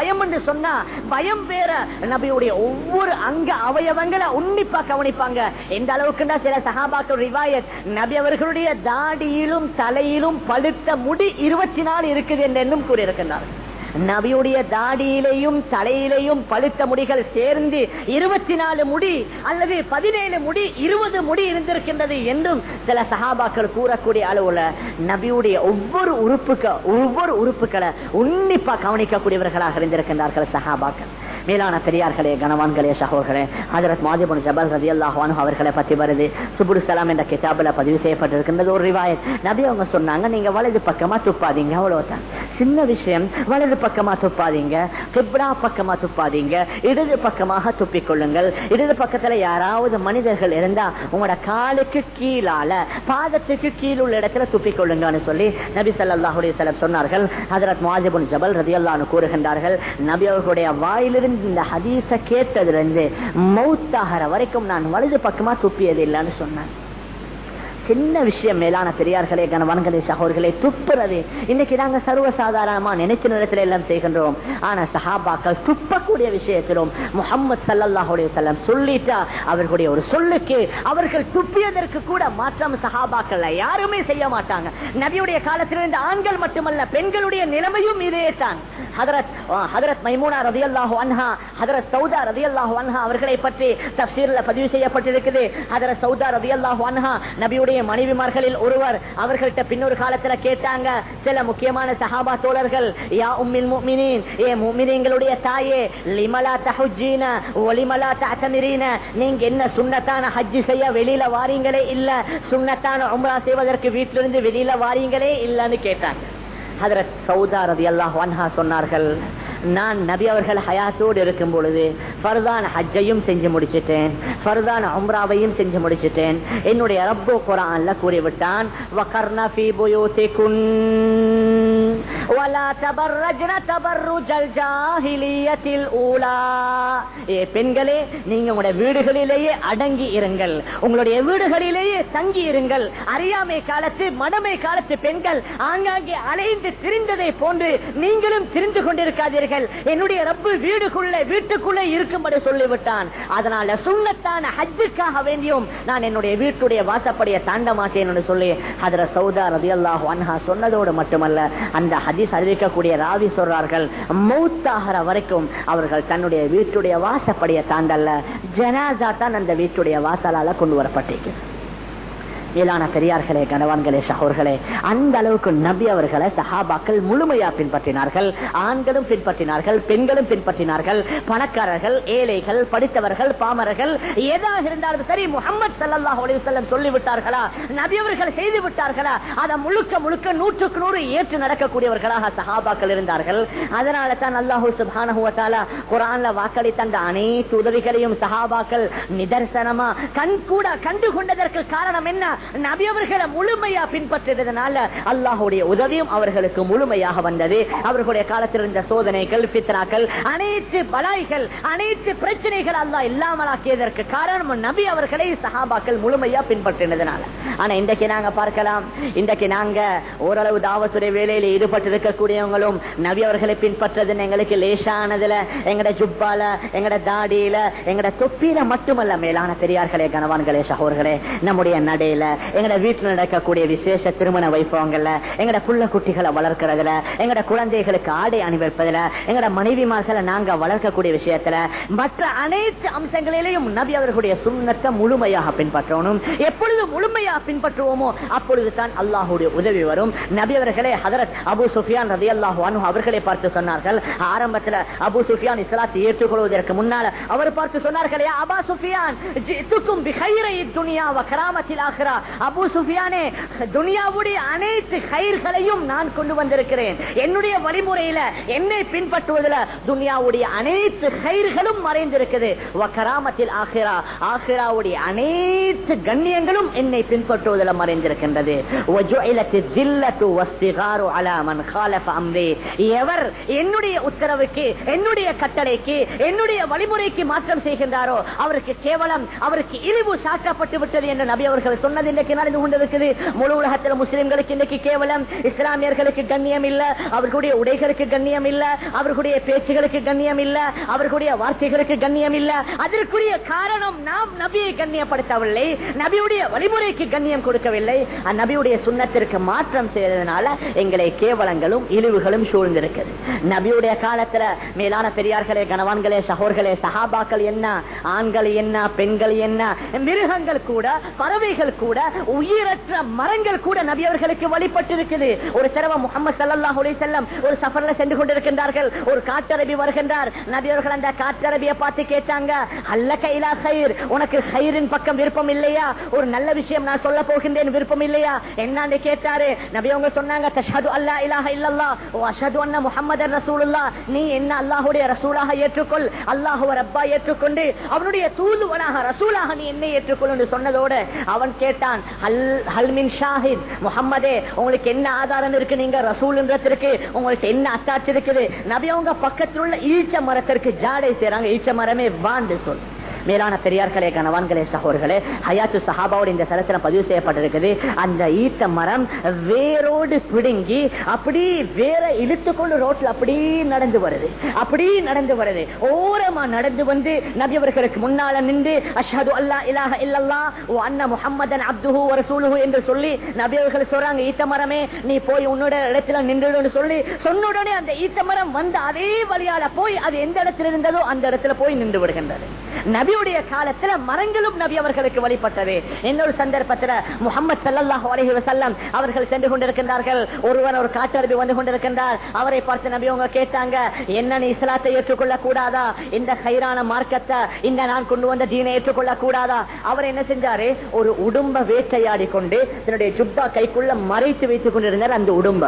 சொன்னா பயம் வேற நபியுடைய ஒவ்வொரு அங்க அவயவங்களை உன்னிப்பா கவனிப்பாங்க எந்த அளவுக்குன்னா சில சகாபாக்கள் ரிவாயத் நபி அவர்களுடைய தாடியிலும் தலையிலும் பழுத்த முடி இருபத்தி நாலு இருக்குது என்று இன்னும் கூறியிருக்கிறார் நபியுடைய தாடியிலையும் தலையிலையும் பழுத்த முடிகள் சேர்ந்து இருபத்தி நாலு முடி அல்லது பதினேழு முடி இருபது முடி இருந்திருக்கின்றது என்றும் சில சகாபாக்கள் கூறக்கூடிய அளவுல நபியுடைய ஒவ்வொரு உறுப்புக்க ஒவ்வொரு உறுப்புகளை உன்னிப்பா கவனிக்கக்கூடியவர்களாக இருந்திருக்கின்றார்கள் சகாபாக்கள் மேலான பெரியார்களே கனவான்களே சகோதரே ஹஜரத் மாதிபுன் ஜபல் ரதி அல்லாஹானு அவர்களை பத்தி வருது சுபுரு சலாம் என்ற கிதாபில் பதிவு செய்யப்பட்டிருக்கின்றது ஒரு ரிவாயத் நபி அவங்க சொன்னாங்க நீங்க வலது பக்கமா துப்பாதீங்க அவ்வளவுதான் சின்ன விஷயம் வலது பக்கமா துப்பாதீங்க கிப்ரா பக்கமா துப்பாதீங்க இடது பக்கமாக துப்பிக் கொள்ளுங்கள் இடது பக்கத்துல யாராவது மனிதர்கள் இருந்தா உங்களோட காலுக்கு கீழால பாதத்துக்கு கீழ் உள்ள இடத்துல துப்பிக் கொள்ளுங்கன்னு சொல்லி நபி சல்லாஹுடைய செலம் சொன்னார்கள் ஹதரத் மாதிபுன் ஜபல் ரதி அல்லான்னு கூறுகின்றார்கள் நபி அவர்களுடைய வாயிலிருந்து இந்த ஹதீஸ கேட்டதிலிருந்து மௌத்தாகிற வரைக்கும் நான் வலது பக்கமா துப்பியது இல்லைன்னு சொன்னேன் சின்ன விஷயம் மேலான பெரியார்களே கணவன்களே சகோதர்களே துப்புறது இன்னைக்கு நாங்க சர்வசாதாரணமா நினைச்ச நேரத்துல எல்லாம் செய்கின்றோம் ஆனா சஹாபாக்கள் துப்பக்கூடிய விஷயத்திலும் முகமது சல்லாஹுடைய செல்லம் சொல்லிட்டா அவர்களுடைய ஒரு சொல்லுக்கு அவர்கள் துப்பியதற்கு கூட மாற்றம் சஹாபாக்கள் யாருமே செய்ய மாட்டாங்க நபியுடைய காலத்திலிருந்து ஆண்கள் மட்டுமல்ல பெண்களுடைய நிலைமையும் இதே தான் ஹதரத் ஹதரத் மைமூனா ரதி அல்லாஹு அன்ஹா ஹதரத் சௌதா ரதி அல்லாஹு அன்ஹா அவர்களை பற்றி தப்சீர்ல பதிவு செய்யப்பட்டிருக்குது ஹதரத் சௌதா ரதி அல்லாஹு அன்ஹா நபியுடைய நபியுடைய மனைவிமார்களில் ஒருவர் அவர்கள்ட்ட பின்னொரு காலத்துல கேட்டாங்க சில முக்கியமான சஹாபா தோழர்கள் யா உம்மில் முஃமினீன் ஏ முஃமினீங்களுடைய தாயே லிமலா தஹுஜ்ஜீன ஒலிமலா தஅதமிரீன நீங்க என்ன சுன்னத்தான ஹஜ் செய்ய வெளியில வாரீங்களே இல்ல சுன்னத்தான உம்ரா செய்வதற்கு வீட்டிலிருந்து வெளியில வாரீங்களே இல்லன்னு கேட்டாங்க ஹதரத் சௌதா ரதி அல்லாஹ் அன்ஹா சொன்னார்கள் நான் நபி அவர்கள் ஹயாத்தோடு இருக்கும் பொழுது ஃபர்தான் ஹஜ்ஜையும் செஞ்சு முடிச்சிட்டேன் ஃபர்தான் உம்ராவையும் செஞ்சு முடிச்சிட்டேன் என்னுடைய ரப்பு குரான்ல கூறிவிட்டான் வகர்ன ஃபீ புயூதிகுன் ولا تبرجن تبرج الجاهليه الاولى ஏ பெண்களே நீங்க உங்களுடைய வீடுகளிலேயே அடங்கி இருங்கள் உங்களுடைய வீடுகளிலேயே தங்கி இருங்கள் அறியாமை காலத்து மடமை காலத்து பெண்கள் ஆங்காங்கே அலைந்து திரிந்ததை போன்று நீங்களும் திரிந்து கொண்டிருக்காதீர்கள் என்னுடைய ரப்பு வீடுக்குள்ள வீட்டுக்குள்ள இருக்கும்படி சொல்லிவிட்டான் அதனால சுண்ணத்தான ஹஜ்ஜுக்காக வேண்டியும் நான் என்னுடைய வீட்டுடைய வாசப்படியை தாண்ட மாட்டேன் என்று சொல்லி அதுல சௌதா ரதி அல்லாஹ் அன்ஹா சொன்னதோடு மட்டுமல்ல அந்த ஹதீஸ் அறிவிக்கக்கூடிய ராவி சொல்றார்கள் மௌத்தாகிற வரைக்கும் அவர்கள் தன்னுடைய வீட்டுடைய வாசப்படியை தாண்டல்ல ஜனாசா தான் அந்த வீட்டுடைய வாசலால கொண்டு வரப்பட்டிருக்கு மேலான பெரியார்களே கணவான்களே சகோர்களே அந்த அளவுக்கு நபி அவர்களை சஹாபாக்கள் முழுமையா பின்பற்றினார்கள் ஆண்களும் பின்பற்றினார்கள் பெண்களும் பின்பற்றினார்கள் பணக்காரர்கள் ஏழைகள் படித்தவர்கள் பாமரர்கள் ஏதாக இருந்தாலும் சரி முகமது சல்லாஹ் அலிவசல்லம் சொல்லிவிட்டார்களா நபி அவர்கள் செய்து விட்டார்களா அதை முழுக்க முழுக்க நூற்றுக்கு நூறு ஏற்று நடக்கக்கூடியவர்களாக சஹாபாக்கள் இருந்தார்கள் அதனால தான் அல்லாஹூ சுபானஹுவத்தாலா குரான்ல வாக்களித்த அந்த அனைத்து உதவிகளையும் சஹாபாக்கள் நிதர்சனமா கண் கூட கண்டு கொண்டதற்கு காரணம் என்ன நபி அவர்களை முழுமையா பின்பற்றதுனால அல்லாஹுடைய உதவியும் அவர்களுக்கு முழுமையாக வந்தது அவர்களுடைய காலத்தில் இருந்த சோதனைகள் பித்னாக்கள் அனைத்து பலாய்கள் அனைத்து பிரச்சனைகள் அல்லாஹ் இல்லாமலாக்கியதற்கு காரணம் நபி அவர்களை சஹாபாக்கள் முழுமையா பின்பற்றினதுனால ஆனா இன்றைக்கு நாங்க பார்க்கலாம் இன்றைக்கு நாங்க ஓரளவு தாவத்துடைய வேலையில ஈடுபட்டு இருக்கக்கூடியவங்களும் நபி அவர்களை பின்பற்றதுன்னு எங்களுக்கு லேசானதுல எங்கட ஜுப்பால எங்கட தாடியில எங்கட தொப்பியில மட்டுமல்ல மேலான பெரியார்களே கனவான்களே சகோர்களே நம்முடைய நடையில எங்கட வீட்டுல நடக்கக்கூடிய விசேஷ திருமண வைபவங்கள்ல எங்கட புள்ள குட்டிகளை வளர்க்கறதுல எங்கட குழந்தைகளுக்கு ஆடை அணிவிப்பதுல எங்கட மனைவிமார்களை நாங்க வளர்க்கக்கூடிய விஷயத்துல மற்ற அனைத்து அம்சங்களிலேயும் நபி அவர்களுடைய சுண்ணத்தை முழுமையாக பின்பற்றணும் எப்பொழுது முழுமையாக பின்பற்றுவோமோ அப்பொழுது தான் அல்லாஹுடைய உதவி வரும் நபி அவர்களே ஹதரத் அபு சுஃபியான் ரதி அல்லாஹு அவர்களை பார்த்து சொன்னார்கள் ஆரம்பத்துல அபு சுஃபியான் இஸ்லாத்தை ஏற்றுக்கொள்வதற்கு முன்னால அவர் பார்த்து சொன்னார்களே அபா சுஃபியான் ஜித்துக்கும் பிகைரை துனியா வ கராமத்தில் ஆகிறா அபு சுஃபியானே துனியாவுடைய அனைத்து கயிர்களையும் நான் கொண்டு வந்திருக்கிறேன் என்னுடைய வழிமுறையில என்னை பின்பற்றுவதில் துனியாவுடைய அனைத்து கயிர்களும் மறைந்திருக்குது வக்கராமத்தில் ஆகிரா ஆகிராவுடைய அனைத்து கண்ணியங்களும் என்னை பின்பற்றுவதில் மறைந்திருக்கின்றது எவர் என்னுடைய உத்தரவுக்கு என்னுடைய கட்டளைக்கு என்னுடைய வழிமுறைக்கு மாற்றம் செய்கின்றாரோ அவருக்கு கேவலம் அவருக்கு இழிவு சாட்டப்பட்டு விட்டது என்று நபி அவர்கள் சொன்னது அது இன்றைக்கு நடந்து கொண்டிருக்குது முழு உலகத்தில் முஸ்லிம்களுக்கு இன்னைக்கு கேவலம் இஸ்லாமியர்களுக்கு கண்ணியம் இல்ல அவர்களுடைய உடைகளுக்கு கண்ணியம் இல்ல அவர்களுடைய பேச்சுகளுக்கு கண்ணியம் இல்ல அவர்களுடைய வார்த்தைகளுக்கு கண்ணியம் இல்ல அதற்குரிய காரணம் நாம் நபியை கண்ணியப்படுத்தவில்லை நபியுடைய வழிமுறைக்கு கண்ணியம் கொடுக்கவில்லை அந்நபியுடைய சுண்ணத்திற்கு மாற்றம் செய்ததுனால எங்களை கேவலங்களும் இழிவுகளும் சூழ்ந்திருக்கிறது நபியுடைய காலத்துல மேலான பெரியார்களே கணவான்களே சகோர்களே சகாபாக்கள் என்ன ஆண்கள் என்ன பெண்கள் என்ன மிருகங்கள் கூட பறவைகள் கூட உயிரற்ற மரங்கள் கூட நபி அவர்களுக்கு வழிபட்டிருக்குது ஒரு தடவை முகமது சல்லாஹ் செல்லம் ஒரு சஃபர்ல சென்று கொண்டிருக்கின்றார்கள் ஒரு காட்டரபி வருகின்றார் நபி அவர்கள் அந்த காட்டரபியை பார்த்து கேட்டாங்க அல்ல கைலா கயிர் உனக்கு கயிறின் பக்கம் விருப்பம் இல்லையா ஒரு நல்ல விஷயம் நான் சொல்ல போகின்றேன் விருப்பம் இல்லையா என்னன்னு கேட்டாரு நபி அவங்க சொன்னாங்க தஷஹது அல்லா இலாஹ இல்லல்லாஹ் வ அஷ்ஹது அன்ன முஹம்மதர் ரசூலுல்லாஹ் நீ என்ன அல்லாஹ்வுடைய ரசூலாக ஏற்றுக்கொள் அல்லாஹ்வை ரப்பா ஏற்றுக்கொண்டு அவனுடைய தூதுவனாக ரசூலாக நீ என்ன ஏற்றுக்கொள் என்று சொன்னதோடு அவன் கேட்டான் ஹல் ஹல் மின் ஷாஹித் முஹம்மதே உங்களுக்கு என்ன ஆதாரம் இருக்கு நீங்க ரசூல்ன்றதற்கு உங்களுக்கு என்ன அத்தாட்சி இருக்குது நபி அவங்க பக்கத்தில் உள்ள ஈச்ச மரத்திற்கு ஜாடை செய்றாங்க ஈச்ச மரமே வாண்டு சொல் மேலான பெரியார்களே கணவான்களே சகோர்களே ஹயாத்து சஹாபாவோட இந்த சரித்திரம் பதிவு செய்யப்பட்டிருக்குது அந்த ஈத்த மரம் வேரோடு பிடுங்கி அப்படி வேற இழுத்து கொண்டு ரோட்ல அப்படி நடந்து வருது அப்படி நடந்து வருது ஓரமா நடந்து வந்து நபி அவர்களுக்கு முன்னால நின்று அஷ்ஹது அல்லா இலாஹ இல்லல்லா ஓ அண்ணா முஹம்மதன் அப்துஹு ரசூலுஹு என்று சொல்லி நபி அவர்கள் சொல்றாங்க ஈத்த மரமே நீ போய் உன்னோட இடத்துல நின்றுடுன்னு சொல்லி சொன்ன உடனே அந்த ஈத்த மரம் வந்து அதே வழியால போய் அது எந்த இடத்துல இருந்ததோ அந்த இடத்துல போய் நின்று விடுகின்றது நபியுடைய காலத்துல மரங்களும் நபி அவர்களுக்கு வழிபட்டது இன்னொரு சந்தர்ப்பத்தில் முகமது சல்லாஹ் அலஹி வசல்லம் அவர்கள் சென்று கொண்டிருக்கின்றார்கள் ஒருவன் ஒரு காட்டரபி வந்து கொண்டிருக்கின்றார் அவரை பார்த்து நபி அவங்க கேட்டாங்க என்ன நீ இஸ்லாத்தை ஏற்றுக்கொள்ள கூடாதா இந்த கைரான மார்க்கத்தை இந்த நான் கொண்டு வந்த தீனை ஏற்றுக்கொள்ள கூடாதா அவர் என்ன செஞ்சாரு ஒரு உடும்ப வேட்டையாடி கொண்டு தன்னுடைய ஜுப்பா கைக்குள்ள மறைத்து வைத்துக் கொண்டிருந்தார் அந்த உடும்ப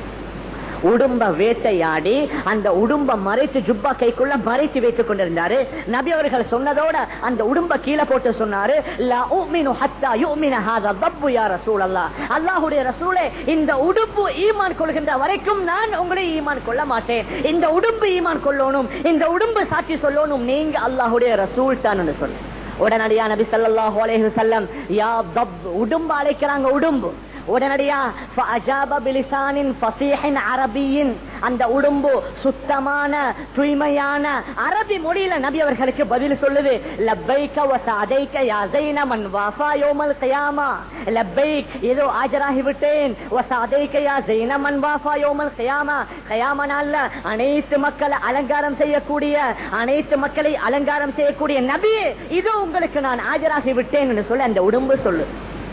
உடும்ப வேட்டையாடி அந்த உடும்ப மறைத்து ஜுப்பா கைக்குள்ள மறைத்து வைத்துக் கொண்டிருந்தாரு நபி அவர்கள் சொன்னதோட அந்த உடும்ப கீழே போட்டு சொன்னாரு "லா உமினு ஹத்தா யுமின ஹாதா தப்பு யா ரசூலல்லாஹ்." அல்லாஹ்வுடைய ரசூலே இந்த உடுப்பு ஈமான் கொள்கின்ற வரைக்கும் நான் உங்களை ஈமான் கொள்ள மாட்டேன் இந்த உடும்பு ஈமான் கொள்ளணும் இந்த உடும்பு சாட்சி சொல்லணும் நீங்க அல்லாஹ்வுடைய ரசூல் தான் சொல்லு உடனடியா நபி ஸல்லல்லாஹு அலைஹி வஸல்லம் யா தப் உடும்பு அழைக்கிறாங்க உடும்பு உடனடியா فأجاب بلسان فصيح عربي அந்த உடும்பு சுத்தமான தூய்மையான அரபி மொழியில நபி அவர்களுக்கு பதில் சொல்லுது லப்பைக்க வசஅதைக்க யா ஸைனமன் வஃபா யௌமல் கியாமா லப்பைக் ஏதோ ஆஜராகி விட்டேன் வசஅதைக்க யா ஸைனமன் வஃபா யௌமல் கியாமா கியாம நாள்ல அனைத்து மக்களை அலங்காரம் செய்யக்கூடிய அனைத்து மக்களை அலங்காரம் செய்யக்கூடிய நபியே இதோ உங்களுக்கு நான் ஆஜராகி விட்டேன் என்று சொல்லி அந்த உடும்பு சொல்லு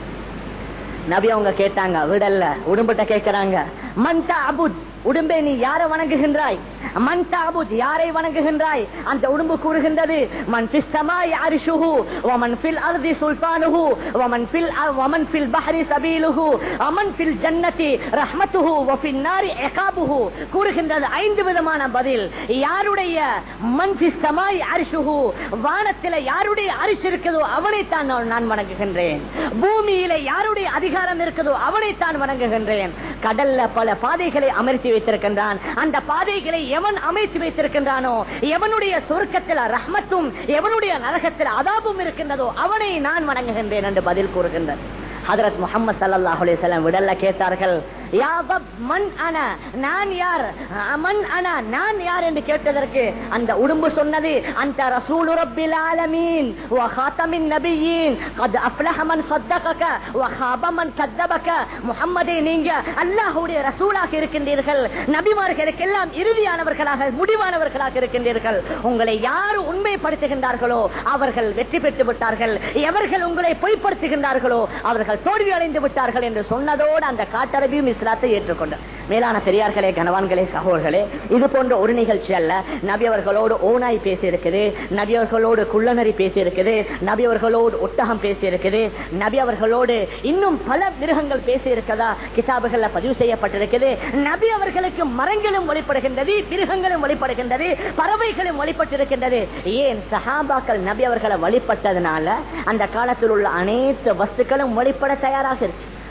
நபி அவங்க கேட்டாங்க விடல்ல உடும்பிட்ட கேட்கிறாங்க மன்தா அபுத் உடும்பே நீ யாரை வணங்குகின்றாய் மன் தாபுத் யாரை வணங்குகின்றாய் அந்த உடும்பு கூறுகின்றது மன் ஃபிஸ் ஸமாய் அர்ஷுஹு வமன் ஃபில் அர்தி சுல்தானுஹு வமன் ஃபில் வமன் ஃபில் பஹ்ரி சபீலுஹு வமன் ஃபில் ஜன்னதி ரஹ்மத்துஹு வஃபின் நாரி இகாபுஹு கூறுகின்றது ஐந்து விதமான பதில் யாருடைய மன் ஃபிஸ் ஸமாய் அர்ஷுஹு வானத்திலே யாருடைய அரிசி இருக்குதோ அவனைத்தான் நான் நான் வணங்குகின்றேன் பூமியிலே யாருடைய அதிகாரம் இருக்குதோ அவனைத்தான் வணங்குகின்றேன் கடல்ல பல பாதைகளை அமர்த்தி வைத்திருக்கின்றான் அந்த பாதைகளை எவன் அமைத்து வைத்திருக்கின்றானோ எவனுடைய சொர்க்கத்தில் ரஹ்மத்தும் எவனுடைய நரகத்தில் அதாபும் இருக்கின்றதோ அவனை நான் வணங்குகின்றேன் என்று பதில் கூறுகின்றான் ஹதரத் முகமது சல்லாஹ் அலிசல்லாம் விடல்ல கேட்டார்கள் யா பப் மன் அன நான் யார் மன் அன நான் யார் என்று கேட்டதற்கு அந்த உடும்பு சொன்னது அந்த ரசூல் ரப்பில் ஆலமீன் வ காத்தமின் நபியின் قد افلح من صدقك وخاب من كذبك முஹம்மதே நீங்க அல்லாஹ்வுடைய ரசூலாக இருக்கின்றீர்கள் நபிமார்களுக்கு எல்லாம் இறுதியானவர்களாக முடிவானவர்களாக இருக்கின்றீர்கள் உங்களை யார் உண்மைப்படுத்துகின்றார்களோ அவர்கள் வெற்றி பெற்று விட்டார்கள் எவர்கள் உங்களை பொய்ப்படுத்துகின்றார்களோ அவர்கள் தோல்வி அடைந்து விட்டார்கள் என்று சொன்னதோடு அந்த காட்டரபியும் இஸ்லாத்தை ஏற்றுக்கொண்டார் மேலான பெரியார்களே கணவான்களே சகோதர்களே இது போன்ற ஒரு நிகழ்ச்சி அல்ல நபி அவர்களோடு ஓனாய் பேசி இருக்குது நபி அவர்களோடு குள்ளநரி பேசி இருக்குது நபி அவர்களோடு ஒட்டகம் பேசி இருக்குது நபி அவர்களோடு இன்னும் பல மிருகங்கள் பேசி இருக்கதா கிதாபுகள்ல பதிவு செய்யப்பட்டிருக்குது நபி அவர்களுக்கு மரங்களும் வழிபடுகின்றது மிருகங்களும் வழிபடுகின்றது பறவைகளும் வழிபட்டிருக்கின்றது ஏன் சஹாபாக்கள் நபி அவர்களை வழிபட்டதுனால அந்த காலத்தில் உள்ள அனைத்து வஸ்துக்களும் வழிபட தயாராக இருக்கு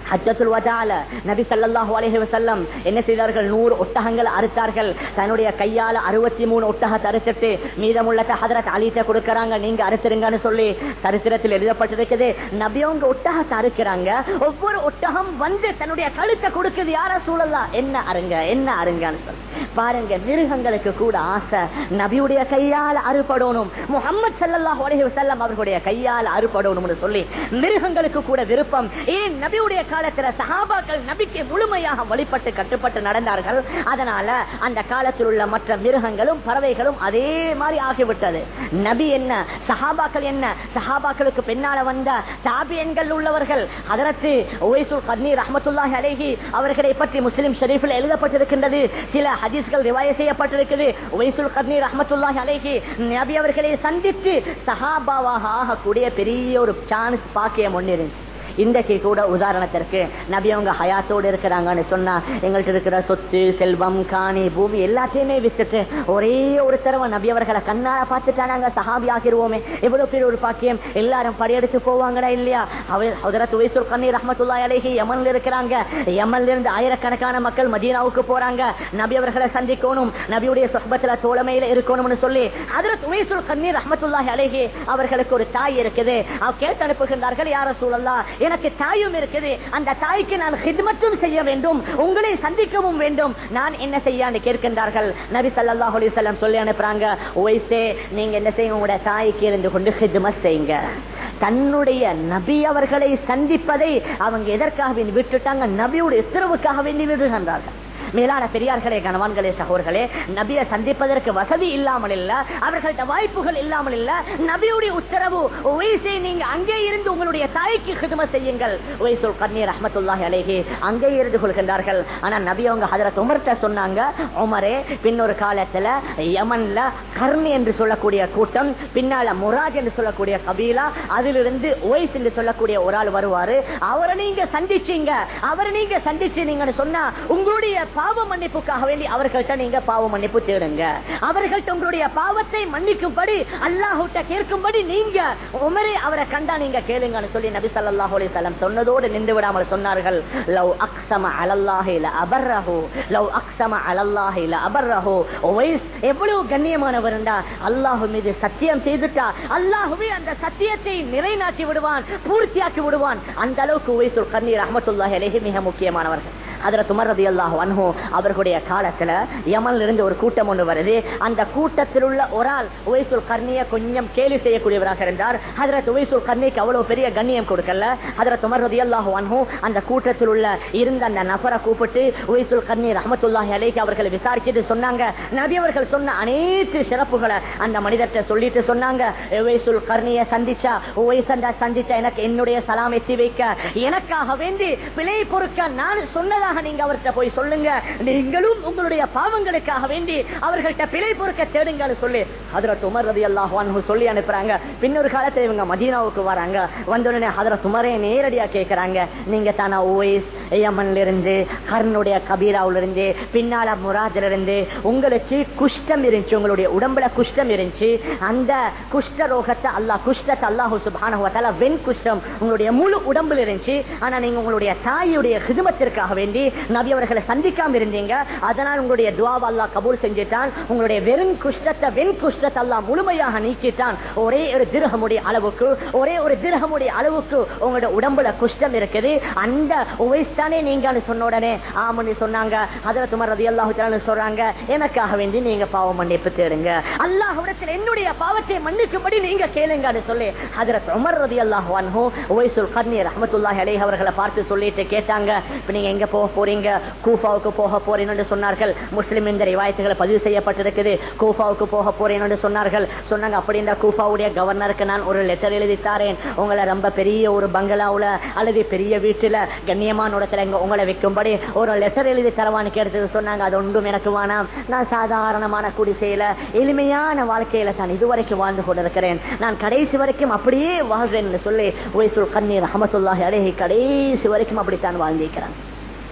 ஹஜ்ஜத்துல் வதால நபி ஸல்லல்லாஹு அலைஹி வஸல்லம் என்ன செய்தார்கள் நூறு ஒட்டகங்கள் அறுத்தார்கள் தன்னுடைய கையால அறுபத்தி மூணு ஒட்டகத்தை அறுத்துட்டு மீதமுள்ள ஹதரத் அலிட்ட கொடுக்கறாங்க நீங்க அறுத்துருங்கன்னு சொல்லி சரித்திரத்தில் எழுதப்பட்டிருக்குது நபி அவங்க ஒட்டகத்தை அறுக்கிறாங்க ஒவ்வொரு ஒட்டகம் வந்து தன்னுடைய கழுத்தை கொடுக்குது யார சூழலா என்ன அருங்க என்ன அருங்கன்னு சொல்லி பாருங்க மிருகங்களுக்கு கூட ஆசை நபியுடைய கையால அறுபடணும் முகமது ஸல்லல்லாஹு அலைஹி வஸல்லம் அவர்களுடைய கையால அறுபடணும்னு சொல்லி மிருகங்களுக்கு கூட விருப்பம் ஏன் நபியுடைய காலத்துல சஹாபாக்கள் நபிக்கு முழுமையாக வழிபட்டு கட்டுப்பட்டு நடந்தார்கள் அதனால அந்த காலத்தில் உள்ள மற்ற மிருகங்களும் பறவைகளும் அதே மாதிரி ஆகிவிட்டது நபி என்ன சஹாபாக்கள் என்ன சஹாபாக்களுக்கு பின்னால வந்த தாபியன்கள் உள்ளவர்கள் அதற்கு ஒய்சுல் கர்னீர் ரஹமத்துல்லாஹி அலைஹி அவர்களை பற்றி முஸ்லிம் ஷரீஃபில் எழுதப்பட்டிருக்கின்றது சில ஹதீஸ்கள் ரிவாய செய்யப்பட்டிருக்குது ஒய்சுல் கர்னீர் ரஹமத்துல்லாஹி அலைஹி நபி அவர்களை சந்தித்து சஹாபாவாக ஆகக்கூடிய பெரிய ஒரு சான்ஸ் பாக்கியம் ஒன்று இருந்துச்சு இன்றைக்கு கூட உதாரணத்திற்கு நபி அவங்க ஹயாத்தோடு இருக்கிறாங்கன்னு சொன்னா எங்கள்கிட்ட இருக்கிற சொத்து செல்வம் காணி பூமி எல்லாத்தையுமே வித்துட்டு ஒரே ஒரு தடவை நபி அவர்களை கண்ணால பார்த்துட்டா நாங்க சஹாபி ஆகிருவோமே எவ்வளவு பெரிய ஒரு பாக்கியம் எல்லாரும் படையெடுத்து போவாங்களா இல்லையா அவர் துவைசூர் கண்ணீர் ரஹமத்துல்லா அலைஹி யமன்ல இருக்கிறாங்க யமன்ல இருந்து ஆயிரக்கணக்கான மக்கள் மதீனாவுக்கு போறாங்க நபி அவர்களை சந்திக்கணும் நபியுடைய சொஹபத்துல தோழமையில இருக்கணும்னு சொல்லி அதுல துவைசூர் கண்ணீர் ரஹமத்துல்லாஹி அலைஹி அவர்களுக்கு ஒரு தாய் இருக்குது அவ கேட்டு அனுப்புகின்றார்கள் யார சூழல்லா எனக்கு தாயும் இருக்குது அந்த தாய்க்கு நான் ஹித்மத்தும் செய்ய வேண்டும் உங்களை சந்திக்கவும் வேண்டும் நான் என்ன செய்யான்னு கேட்கின்றார்கள் நபி ஸல்லல்லாஹு அலைஹி வஸல்லம் சொல்லி அனுப்புறாங்க ஒய்சே நீங்க என்ன செய்யுங்க உங்களுடைய தாய்க்கு இருந்து கொண்டு ஹித்மத் செய்யுங்க தன்னுடைய நபி அவர்களை சந்திப்பதை அவங்க எதற்காக வேண்டி விட்டுட்டாங்க நபியுடைய உத்தரவுக்காக வேண்டி விடுகின்றார்கள் மேலான பெரியார்களே கணவான்களே சகோர்களே நபியை சந்திப்பதற்கு வசதி இல்லாமல் இல்ல அவர்கள்ட்ட வாய்ப்புகள் இல்லாமல் இல்ல நபியுடைய உத்தரவு ஒய்சை நீங்க அங்கே இருந்து உங்களுடைய தாய்க்கு ஹிதம செய்யுங்கள் ஒய்சுல் கண்ணீர் அஹமத்துல்லாஹி அலேஹி அங்கே இருந்து கொள்கின்றார்கள் ஆனா நபி அவங்க ஹதரத் உமர்கிட்ட சொன்னாங்க உமரே பின்னொரு காலத்துல யமன்ல கர்ணி என்று சொல்லக்கூடிய கூட்டம் பின்னால முராஜ் என்று சொல்லக்கூடிய கபீலா அதிலிருந்து ஒய்ஸ் என்று சொல்லக்கூடிய ஒரு ஆள் வருவாரு அவரை நீங்க சந்திச்சீங்க அவரை நீங்க சந்திச்சீங்கன்னு சொன்னா உங்களுடைய பாவ மன்னிப்புக்காக வேண்டி அவர்கள்ட்ட நீங்க பாவ மன்னிப்பு தேடுங்க அவர்கள்ட்ட உங்களுடைய பாவத்தை மன்னிக்கும்படி அல்லாஹுட்ட கேட்கும்படி நீங்க உமரே அவரை கண்டா நீங்க கேளுங்கன்னு சொல்லி நபி ஸல்லல்லாஹு அலைஹி வஸல்லம் சொன்னதோடு நின்று விடாமல் சொன்னார்கள் லவ் அக்ஸம அலல்லாஹி ல அபர்ரஹு லவ் அக்ஸம அலல்லாஹி ல அபர்ரஹு உவைஸ் எவ்வளவு கண்ணியமானவர்டா அல்லாஹ் மீது சத்தியம் செய்துட்டா அல்லாஹ்வே அந்த சத்தியத்தை நிறைநாட்டி விடுவான் பூர்த்தியாக்கி விடுவான் அந்த அளவுக்கு உவைசுல் கண்ணீர் ரஹ்மத்துல்லாஹி அலைஹி மிக முக்கியமானவர்கள் அதுல துமர் ரதி அல்லாஹ் அன்ஹு அவர்களுடைய காலத்துல யமன்ல இருந்து ஒரு கூட்டம் ஒன்று வருது அந்த கூட்டத்தில் உள்ள ஒரு ஆள் உவைசுல் கர்ணிய கொஞ்சம் கேலி செய்யக்கூடியவராக இருந்தார் அதுல உவைசுல் கர்ணிக்கு அவ்வளவு பெரிய கண்ணியம் கொடுக்கல அதுல துமர் ரதி அல்லாஹ் அன்ஹு அந்த கூட்டத்தில் உள்ள இருந்த அந்த நபரை கூப்பிட்டு உவைசுல் கர்ணி ரஹமத்துல்லாஹி அலைஹி அவர்களை விசாரிச்சுட்டு சொன்னாங்க நபி அவர்கள் சொன்ன அனைத்து சிறப்புகளை அந்த மனிதர்கிட்ட சொல்லிட்டு சொன்னாங்க உவைசுல் கர்ணிய சந்திச்சா உவைசண்டா சந்திச்சா எனக்கு என்னுடைய சலாம் எத்தி வைக்க எனக்காக வேண்டி பிழை பொறுக்க நான் சொன்னதாக நீங்க அவர்கிட்ட போய் சொல்லுங்க நீங்களும் உங்களுடைய பாவங்களுக்காக வேண்டி அவர்கள்ட்ட பிழை பொறுக்க தேடுங்கன்னு சொல்லி ஹதரத் உமர் ரதி அல்லாஹ் சொல்லி அனுப்புறாங்க பின்னொரு காலத்துல இவங்க மதீனாவுக்கு வராங்க வந்தோடனே ஹதரத் உமரே நேரடியா கேட்கறாங்க நீங்க தானா ஓய்ஸ் யமன்ல இருந்து கர்னுடைய கபீராவுல இருந்து பின்னால முராஜில இருந்து உங்களுக்கு குஷ்டம் இருந்துச்சு உங்களுடைய உடம்புல குஷ்டம் இருந்துச்சு அந்த குஷ்ட ரோகத்தை அல்லாஹ் குஷ்டத்தை அல்லாஹு சுபான வெண் குஷ்டம் உங்களுடைய முழு உடம்புல இருந்துச்சு ஆனா நீங்க உங்களுடைய தாயுடைய ஹிதுமத்திற்காக வேண்டி நபி அவர்களை சந்திக்காம இருந்தீங்க அதனால் உங்களுடைய துவாவை அல்லாஹ் கபூல் செஞ்சிட்டான் உங்களுடைய வெறும் குஷ்டத்தை வெண் குஷ்டத்தை அல்லாஹ் முழுமையாக நீக்கிட்டான் ஒரே ஒரு திருகமுடைய அளவுக்கு ஒரே ஒரு திருகமுடைய அளவுக்கு உங்களுடைய உடம்புல குஷ்டம் இருக்குது அந்த உவைஸ்தானே நீங்க சொன்ன உடனே ஆமன்னு சொன்னாங்க அதுல துமர் ரதி அல்லாஹு சொல்றாங்க எனக்காக வேண்டி நீங்க பாவம் மன்னிப்பு தேடுங்க அல்லாஹ் என்னுடைய பாவத்தை மன்னிக்கும்படி நீங்க கேளுங்கன்னு சொல்லி அதுல உமர் ரதி அல்லாஹு அன்ஹு உவைசுல் கர்னி ரஹமத்துல்லாஹி அலைஹி அவர்களை பார்த்து சொல்லிட்டு கேட்டாங்க இப்ப நீங்க எங்க போக போறீங்க கூஃபாவுக்கு போக போறேன் என்று சொன்னார்கள் முஸ்லிம் இந்த ரிவாயத்துகளை பதிவு செய்யப்பட்டிருக்குது கூஃபாவுக்கு போக போறேன் என்று சொன்னார்கள் சொன்னாங்க அப்படி இந்த கூஃபாவுடைய கவர்னருக்கு நான் ஒரு லெட்டர் எழுதி தாரேன் உங்களை ரொம்ப பெரிய ஒரு பங்களாவுல அல்லது பெரிய வீட்டுல கண்ணியமான இடத்துல இங்க உங்களை வைக்கும்படி ஒரு லெட்டர் எழுதி தரவான்னு கேட்டது சொன்னாங்க அது ஒன்றும் எனக்கு வேணாம் நான் சாதாரணமான குடிசையில எளிமையான வாழ்க்கையில தான் இதுவரைக்கும் வாழ்ந்து கொண்டிருக்கிறேன் நான் கடைசி வரைக்கும் அப்படியே வாழ்றேன்னு சொல்லி ஒய்சுல் கண்ணீர் அஹமத்துல்லாஹி அலேஹி கடைசி வரைக்கும் அப்படித்தான் வாழ்ந்திருக்கிறேன்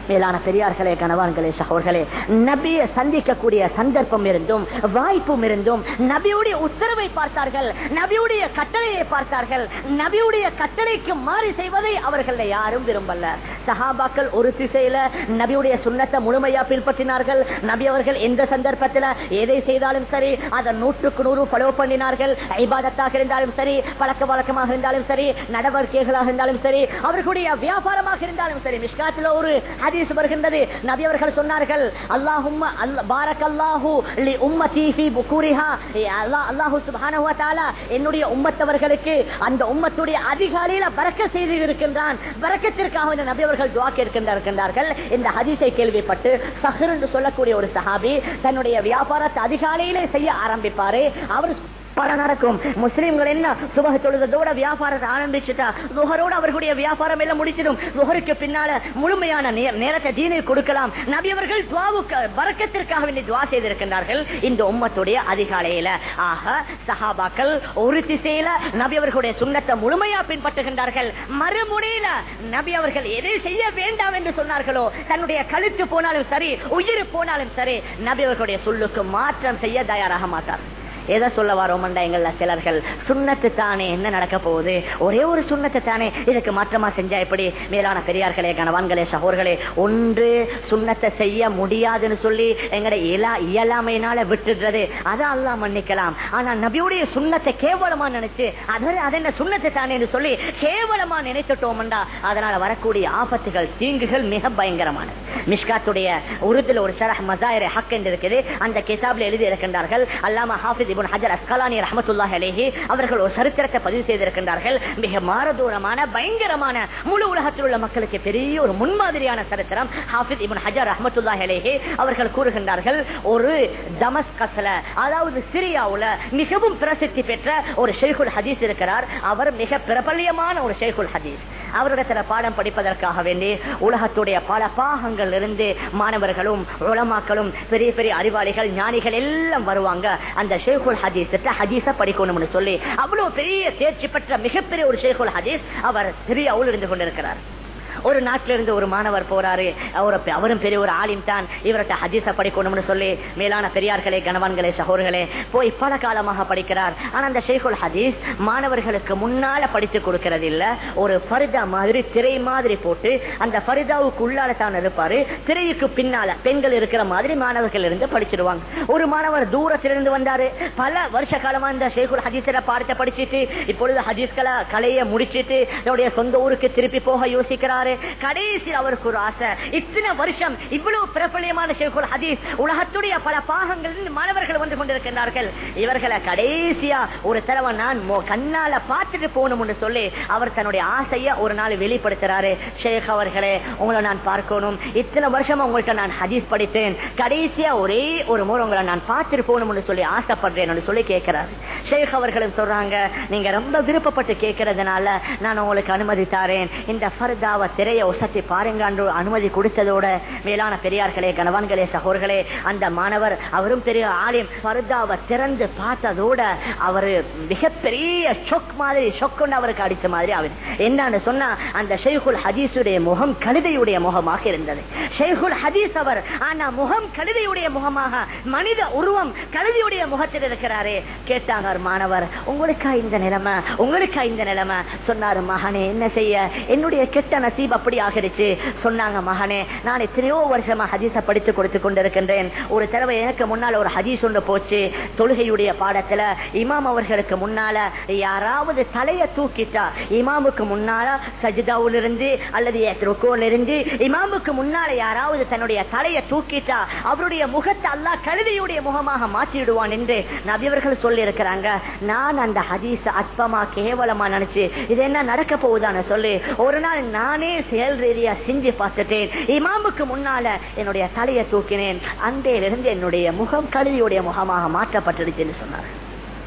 மேலான பெரியார்களே கணவான்களே சகோர்களே நபியை சந்திக்கக்கூடிய சந்தர்ப்பம் இருந்தும் வாய்ப்பும் இருந்தும் நபியுடைய உத்தரவை பார்த்தார்கள் நபியுடைய கட்டளையை பார்த்தார்கள் நபியுடைய கட்டளைக்கு மாறி செய்வதை அவர்கள் யாரும் விரும்பல சஹாபாக்கள் ஒரு திசையில நபியுடைய சுண்ணத்தை முழுமையா பின்பற்றினார்கள் நபி அவர்கள் எந்த சந்தர்ப்பத்தில் எதை செய்தாலும் சரி அதை நூற்றுக்கு நூறு ஃபாலோ பண்ணினார்கள் ஐபாதத்தாக இருந்தாலும் சரி பழக்க வழக்கமாக இருந்தாலும் சரி நடவடிக்கைகளாக இருந்தாலும் சரி அவர்களுடைய வியாபாரமாக இருந்தாலும் சரி மிஷ்காத்தில் ஒரு ஹதீஸ் வருகின்றது நபி அவர்கள் சொன்னார்கள் அல்லாஹும் பாரக் அல்லாஹு லி உம்மதி ஃபீ புகூரிஹா அல்லாஹ் அல்லாஹ் சுப்ஹானஹு வ தஆலா என்னுடைய உம்மத்தவர்களுக்கு அந்த உம்மத்துடைய அதிகாலையில பறக்க செய்து இருக்கின்றான் பறக்கத்திற்காக இந்த நபி அவர்கள் துஆ கேட்கின்றார்கள் இந்த ஹதீஸை கேள்விப்பட்டு சஹர் என்று சொல்லக்கூடிய ஒரு சஹாபி தன்னுடைய வியாபாரத்தை அதிகாலையிலே செய்ய ஆரம்பிப்பாரு அவர் பல நடக்கும் முஸ்லிம்கள் என்ன சுபக தொழுதோட வியாபாரத்தை ஆரம்பிச்சுட்டா துஹரோட அவர்களுடைய வியாபாரம் எல்லாம் முடிச்சிடும் துஹருக்கு பின்னால முழுமையான நே- நேரத்தை தீனை கொடுக்கலாம் நபி அவர்கள் துவாவுக்கு வரக்கத்திற்காக வேண்டி துவா செய்திருக்கின்றார்கள் இந்த உம்மத்துடைய அதிகாலையில ஆக சஹாபாக்கள் ஒரு திசையில நபி அவர்களுடைய சுண்ணத்தை முழுமையா பின்பற்றுகின்றார்கள் மறுமுனையில நபி அவர்கள் எதை செய்ய வேண்டாம் என்று சொன்னார்களோ தன்னுடைய கழுத்து போனாலும் சரி உயிர் போனாலும் சரி நபி அவர்களுடைய சொல்லுக்கு மாற்றம் செய்ய தயாராக மாட்டார் எதை சொல்ல வரோம்டா எங்கள சிலர்கள் சுண்ணத்து தானே என்ன நடக்க போகுது ஒரே ஒரு சுண்ணத்தை தானே இதுக்கு மாற்றமா செஞ்சா எப்படி மேலான பெரியார்களே கணவான்களே சகோர்களே ஒன்று சுண்ணத்தை செய்ய முடியாதுன்னு சொல்லி எங்கட இயலா இயலாமையினால விட்டுடுறது அதை அல்லா மன்னிக்கலாம் ஆனா நபியுடைய சுண்ணத்தை கேவலமா நினைச்சு அது அது என்ன சுண்ணத்தை தானே சொல்லி கேவலமா நினைத்துட்டோம்டா அதனால வரக்கூடிய ஆபத்துகள் தீங்குகள் மிக பயங்கரமானது மிஷ்காத்துடைய உருதுல ஒரு ஷரஹ் மசாயிர ஹக் என்று இருக்குது அந்த கிதாப்ல எழுதி இருக்கின்றார்கள் அல்லாமா ஹாஃபிஸ் இப்னு ஹஜர் அஸ்கலானி ரஹமத்துல்லாஹி அலைஹி அவர்கள் ஒரு சரித்திரத்தை பதிவு செய்திருக்கின்றார்கள் மிக மாரதூரமான பயங்கரமான முழு உலகத்தில் உள்ள மக்களுக்கு பெரிய ஒரு முன்மாதிரியான சரித்திரம் ஹாஃபிஸ் இப்னு ஹஜர் ரஹமத்துல்லாஹி அலைஹி அவர்கள் கூறுகின்றார்கள் ஒரு தமஸ்கஸ்ல அதாவது சிரியாவுல மிகவும் பிரசித்தி பெற்ற ஒரு ஷேகுல் ஹதீஸ் இருக்கிறார் அவர் மிக பிரபல்யமான ஒரு ஷேகுல் ஹதீஸ் அவரிடத்துல பாடம் படிப்பதற்காக வேண்டி உலகத்துடைய பல பாகங்கள் இருந்து மாணவர்களும் உலமாக்களும் பெரிய பெரிய அறிவாளிகள் ஞானிகள் எல்லாம் வருவாங்க அந்த ஷேகுல் ஹதீஸ் ஹதீஸ படிக்கணும்னு சொல்லி அவ்வளவு பெரிய தேர்ச்சி பெற்ற மிகப்பெரிய ஒரு ஷேகுல் ஹதீஸ் அவர் சிரியாவில் இருந்து கொண்டிருக்கிறார் ஒரு நாட்டில இருந்து ஒரு மாணவர் போறாரு அவரு அவரும் பெரிய ஒரு ஆலிம் தான் இவர்கிட்ட ஹதீஸ படிக்கணும்னு சொல்லி மேலான பெரியார்களே கணவன்களே சகோர்களே போய் பல காலமாக படிக்கிறார் ஆனா அந்த ஷேகுல் ஹதீஸ் மாணவர்களுக்கு முன்னால படித்து கொடுக்கறது இல்ல ஒரு பரிதா மாதிரி திரை மாதிரி போட்டு அந்த பரிதாவுக்கு உள்ளால தான் இருப்பாரு திரைக்கு பின்னால பெண்கள் இருக்கிற மாதிரி மாணவர்கள் இருந்து படிச்சிருவாங்க ஒரு மாணவர் தூரத்திலிருந்து வந்தாரு பல வருஷ காலமா இந்த ஷேகுல் ஹதீஸர பாடத்தை படிச்சுட்டு இப்பொழுது ஹதீஸ்களை கலைய முடிச்சிட்டு தன்னுடைய சொந்த ஊருக்கு திருப்பி போக யோசிக்கிறாரு கடைசி அவருக்கு ஒரு ஆசை இத்தனை வருஷம் இவ்வளவு பிரபலியமான ஷேகுல் ஹதீஸ் உலகத்துடைய பல பாகங்களில் மாணவர்கள் வந்து கொண்டிருக்கிறார்கள் இவர்களை கடைசியா ஒரு தடவை நான் மோ- கண்ணால பார்த்துட்டு போகணும்னு சொல்லி அவர் தன்னுடைய ஆசைய ஒரு நாள் வெளிப்படுத்துறாரு ஷேக் அவர்களே உங்களை நான் பார்க்கணும் இத்தனை வருஷமா உங்கள்கிட்ட நான் ஹதீஸ் படித்தேன் கடைசியா ஒரே ஒரு முறை உங்களை நான் பார்த்துட்டு போகணும்னு சொல்லி ஆசைப்படுறேன் சொல்லி கேட்கிறாரு ஷேக் அவர்களும் சொல்றாங்க நீங்க ரொம்ப விருப்பப்பட்டு கேட்கறதுனால நான் உங்களுக்கு அனுமதி தாரேன் இந்த ஃபர்தாவை திரைய உசத்தி பாருங்க அனுமதி கொடுத்ததோட மேலான பெரியார்களே கணவான்களே சகோர்களே அந்த மாணவர் அவரும் பெரிய ஆலயம் ஃபர்தாவை திறந்து பார்த்ததோட அவரு மிகப்பெரிய ஷொக் மாதிரி ஷொக்குன்னு அவருக்கு அடிச்ச மாதிரி அவர் என்னன்னு சொன்னா அந்த ஷெய்குல் ஹதீஸுடைய முகம் கழுதையுடைய முகமாக இருந்தது ஷெய்குல் ஹதீஸ் அவர் ஆனா முகம் கழுதையுடைய முகமாக மனித உருவம் கழுதையுடைய முகத்தில் இருக்கிறாரே கேட்டாங்க ஒரு மாணவர் உங்களுக்கா இந்த நிலைமை உங்களுக்கா இந்த நிலைமை சொன்னாரு மகனே என்ன செய்ய என்னுடைய கெட்ட நசீப் அப்படி ஆகிருச்சு சொன்னாங்க மகனே நான் எத்தனையோ வருஷமா ஹதீஸ படித்து கொடுத்து கொண்டிருக்கின்றேன் ஒரு தடவை எனக்கு முன்னால ஒரு ஹதீஸ் ஒன்று போச்சு தொழுகையுடைய பாடத்துல இமாம் அவர்களுக்கு முன்னால யாராவது தலைய தூக்கிட்டா இமாமுக்கு முன்னால சஜிதாவில் இருந்து அல்லது ருக்கோல இருந்து இமாமுக்கு முன்னால யாராவது தன்னுடைய தலையை தூக்கிட்டா அவருடைய முகத்தை அல்லாஹ் கழுதையுடைய முகமாக மாற்றிடுவான் என்று நபியவர்கள் சொல்லி இருக்கிறாங்க நான் அந்த ஹதீஸ அற்பமா கேவலமா நினைச்சு இது என்ன நடக்க போகுதான்னு சொல்லி ஒரு நாள் நானே செயல் ரீதியா செஞ்சு பார்த்துட்டேன் இமாமுக்கு முன்னால என்னுடைய தலையை தூக்கினேன் அன்றையிலிருந்து என்னுடைய முகம் கழுதியுடைய முகமாக மாற்றப்பட்டுடுச்சுன்னு சொன்னார்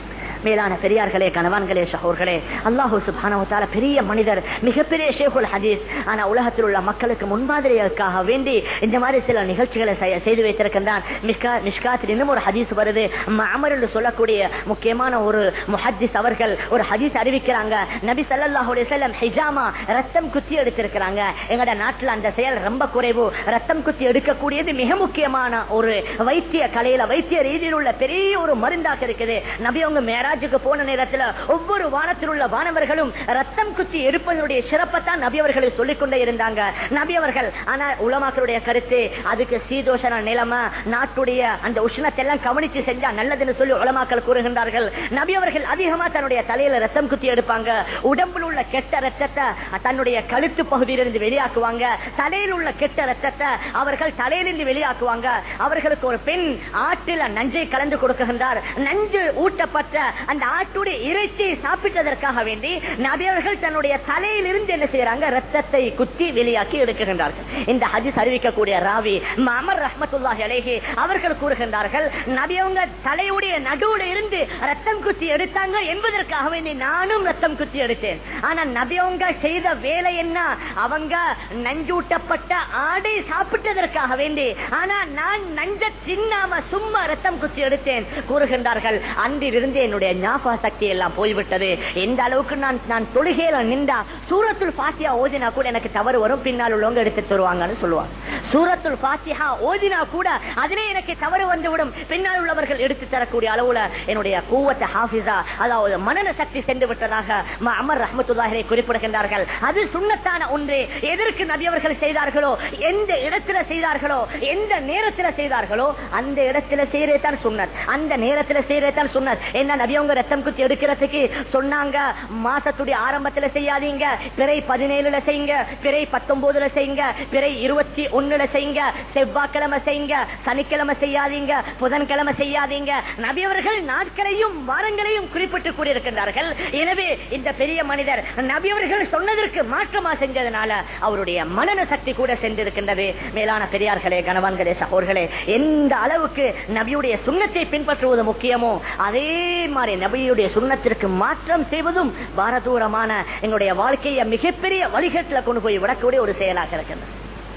மேலான பெரியார்களே கணவான்களே சகோர்களே அல்லாஹூ சுபானவத்தால பெரிய மனிதர் மிகப்பெரிய ஷேகுல் ஹதீஸ் ஆனா உலகத்தில் உள்ள மக்களுக்கு முன்மாதிரியாக வேண்டி இந்த மாதிரி சில நிகழ்ச்சிகளை செய்து வைத்திருக்கின்றான் மிஷ்காத்தில் இன்னும் ஒரு ஹதீஸ் வருது அமர் என்று சொல்லக்கூடிய முக்கியமான ஒரு முஹத்திஸ் அவர்கள் ஒரு ஹதீஸ் அறிவிக்கிறாங்க நபி சல்லாஹூ செல்லம் ஹிஜாமா ரத்தம் குத்தி எடுத்திருக்கிறாங்க எங்கட நாட்டில் அந்த செயல் ரொம்ப குறைவு ரத்தம் குத்தி எடுக்கக்கூடியது மிக முக்கியமான ஒரு வைத்திய கலையில வைத்திய ரீதியில் உள்ள பெரிய ஒரு மருந்தாக இருக்குது நபி அவங்க மேராஜுக்கு போன நேரத்தில் ஒவ்வொரு வானத்தில் உள்ள வானவர்களும் ரத்தம் குத்தி எடுப்பதனுடைய சிறப்பத்தான் நபி அவர்களை சொல்லிக் கொண்டே இருந்தாங்க நபி அவர்கள் ஆனா உலமாக்களுடைய கருத்து அதுக்கு சீதோஷன நிலைமை நாட்டுடைய அந்த உஷ்ணத்தை எல்லாம் கவனிச்சு செஞ்சா நல்லதுன்னு சொல்லி உலமாக்கள் கூறுகின்றார்கள் நபி அவர்கள் அதிகமா தன்னுடைய தலையில ரத்தம் குத்தி எடுப்பாங்க உடம்புல உள்ள கெட்ட ரத்தத்தை தன்னுடைய கழுத்து பகுதியிலிருந்து வெளியாக்குவாங்க தலையில் உள்ள கெட்ட ரத்தத்தை அவர்கள் தலையிலிருந்து வெளியாக்குவாங்க அவர்களுக்கு ஒரு பெண் ஆற்றில நஞ்சை கலந்து கொடுக்குகின்றார் நஞ்சு ஊட்டப்பட்ட அந்த ஆட்டுடைய இறைச்சி சாப்பிட்டதற்காக வேண்டி நபியவர்கள் தன்னுடைய தலையிலிருந்து என்ன செய்யறாங்க ரத்தத்தை குத்தி வெளியாக்கி எடுக்குகின்றார்கள் இந்த ஹஜிஸ் அறிவிக்கக்கூடிய ராவி அமர் ரஹமத்துல்லாஹி அலேஹி அவர்கள் கூறுகின்றார்கள் நபியவங்க தலையுடைய நடுவுல இருந்து ரத்தம் குத்தி எடுத்தாங்க என்பதற்காக வேண்டி நானும் ரத்தம் குத்தி எடுத்தேன் ஆனா நபியவங்க செய்த வேலை என்ன அவங்க நஞ்சூட்டப்பட்ட ஆடை சாப்பிட்டதற்காக வேண்டி ஆனா நான் நஞ்ச சின்னாம சும்மா ரத்தம் குத்தி எடுத்தேன் கூறுகின்றார்கள் அன்றிலிருந்து என்னுடைய ஞாபக சக்தி எல்லாம் போய்விட்டது எந்த அளவுக்கு நான் நான் தொழுகையில நின்றா சூரத்துல் பாத்தியா ஓதினா கூட எனக்கு தவறு வரும் பின்னால் உள்ளவங்க எடுத்து தருவாங்கன்னு சொல்லுவாங்க சூரத்துல் பாத்தியா ஓதினா கூட அதிலே எனக்கு தவறு வந்துவிடும் பின்னால் உள்ளவர்கள் எடுத்து தரக்கூடிய அளவுல என்னுடைய கூவத்தை ஹாஃபிஸா அதாவது மனன சக்தி சென்று விட்டதாக அமர் ரஹமத்துல்லாஹரை குறிப்பிடுகின்றார்கள் அது சுண்ணத்தான ஒன்று எதற்கு நபியவர்கள் செய்தார்களோ எந்த இடத்துல செய்தார்களோ எந்த நேரத்தில் செய்தார்களோ அந்த இடத்துல செய்யறதான் சுண்ணத் அந்த நேரத்தில் செய்யறதான் சுண்ணத் என்ன நபியவங்க ரத்தம் குத்தி எடுக்கிறதுக்கு சொன்னாங்க மாசத்துடைய ஆரம்பத்துல செய்யாதீங்க பிறை பதினேழுல செய்யுங்க பிறை பத்தொன்பதுல செய்யுங்க பிறை இருபத்தி ஒண்ணுல செய்யுங்க செவ்வாய்க்கிழமை செய்யுங்க சனிக்கிழமை செய்யாதீங்க புதன்கிழமை செய்யாதீங்க நபியவர்கள் நாட்களையும் வாரங்களையும் குறிப்பிட்டு கூறியிருக்கின்றார்கள் எனவே இந்த பெரிய மனிதர் நபியவர்கள் சொன்னதற்கு மாற்றமா செஞ்சதுனால அவருடைய மனன சக்தி கூட சென்றிருக்கின்றது மேலான பெரியார்களே கணவான்களே சகோர்களே எந்த அளவுக்கு நபியுடைய சுண்ணத்தை பின்பற்றுவது முக்கியமோ அதே மாதிரி நபியுடைய சுண்ணத்திற்கு மாற்றம் செய்வதும் பாரதூரமான எங்களுடைய வாழ்க்கையை மிகப்பெரிய வழிகட்டில் கொண்டு போய் விடக்கூடிய ஒரு செயலாக இருக்கின்றது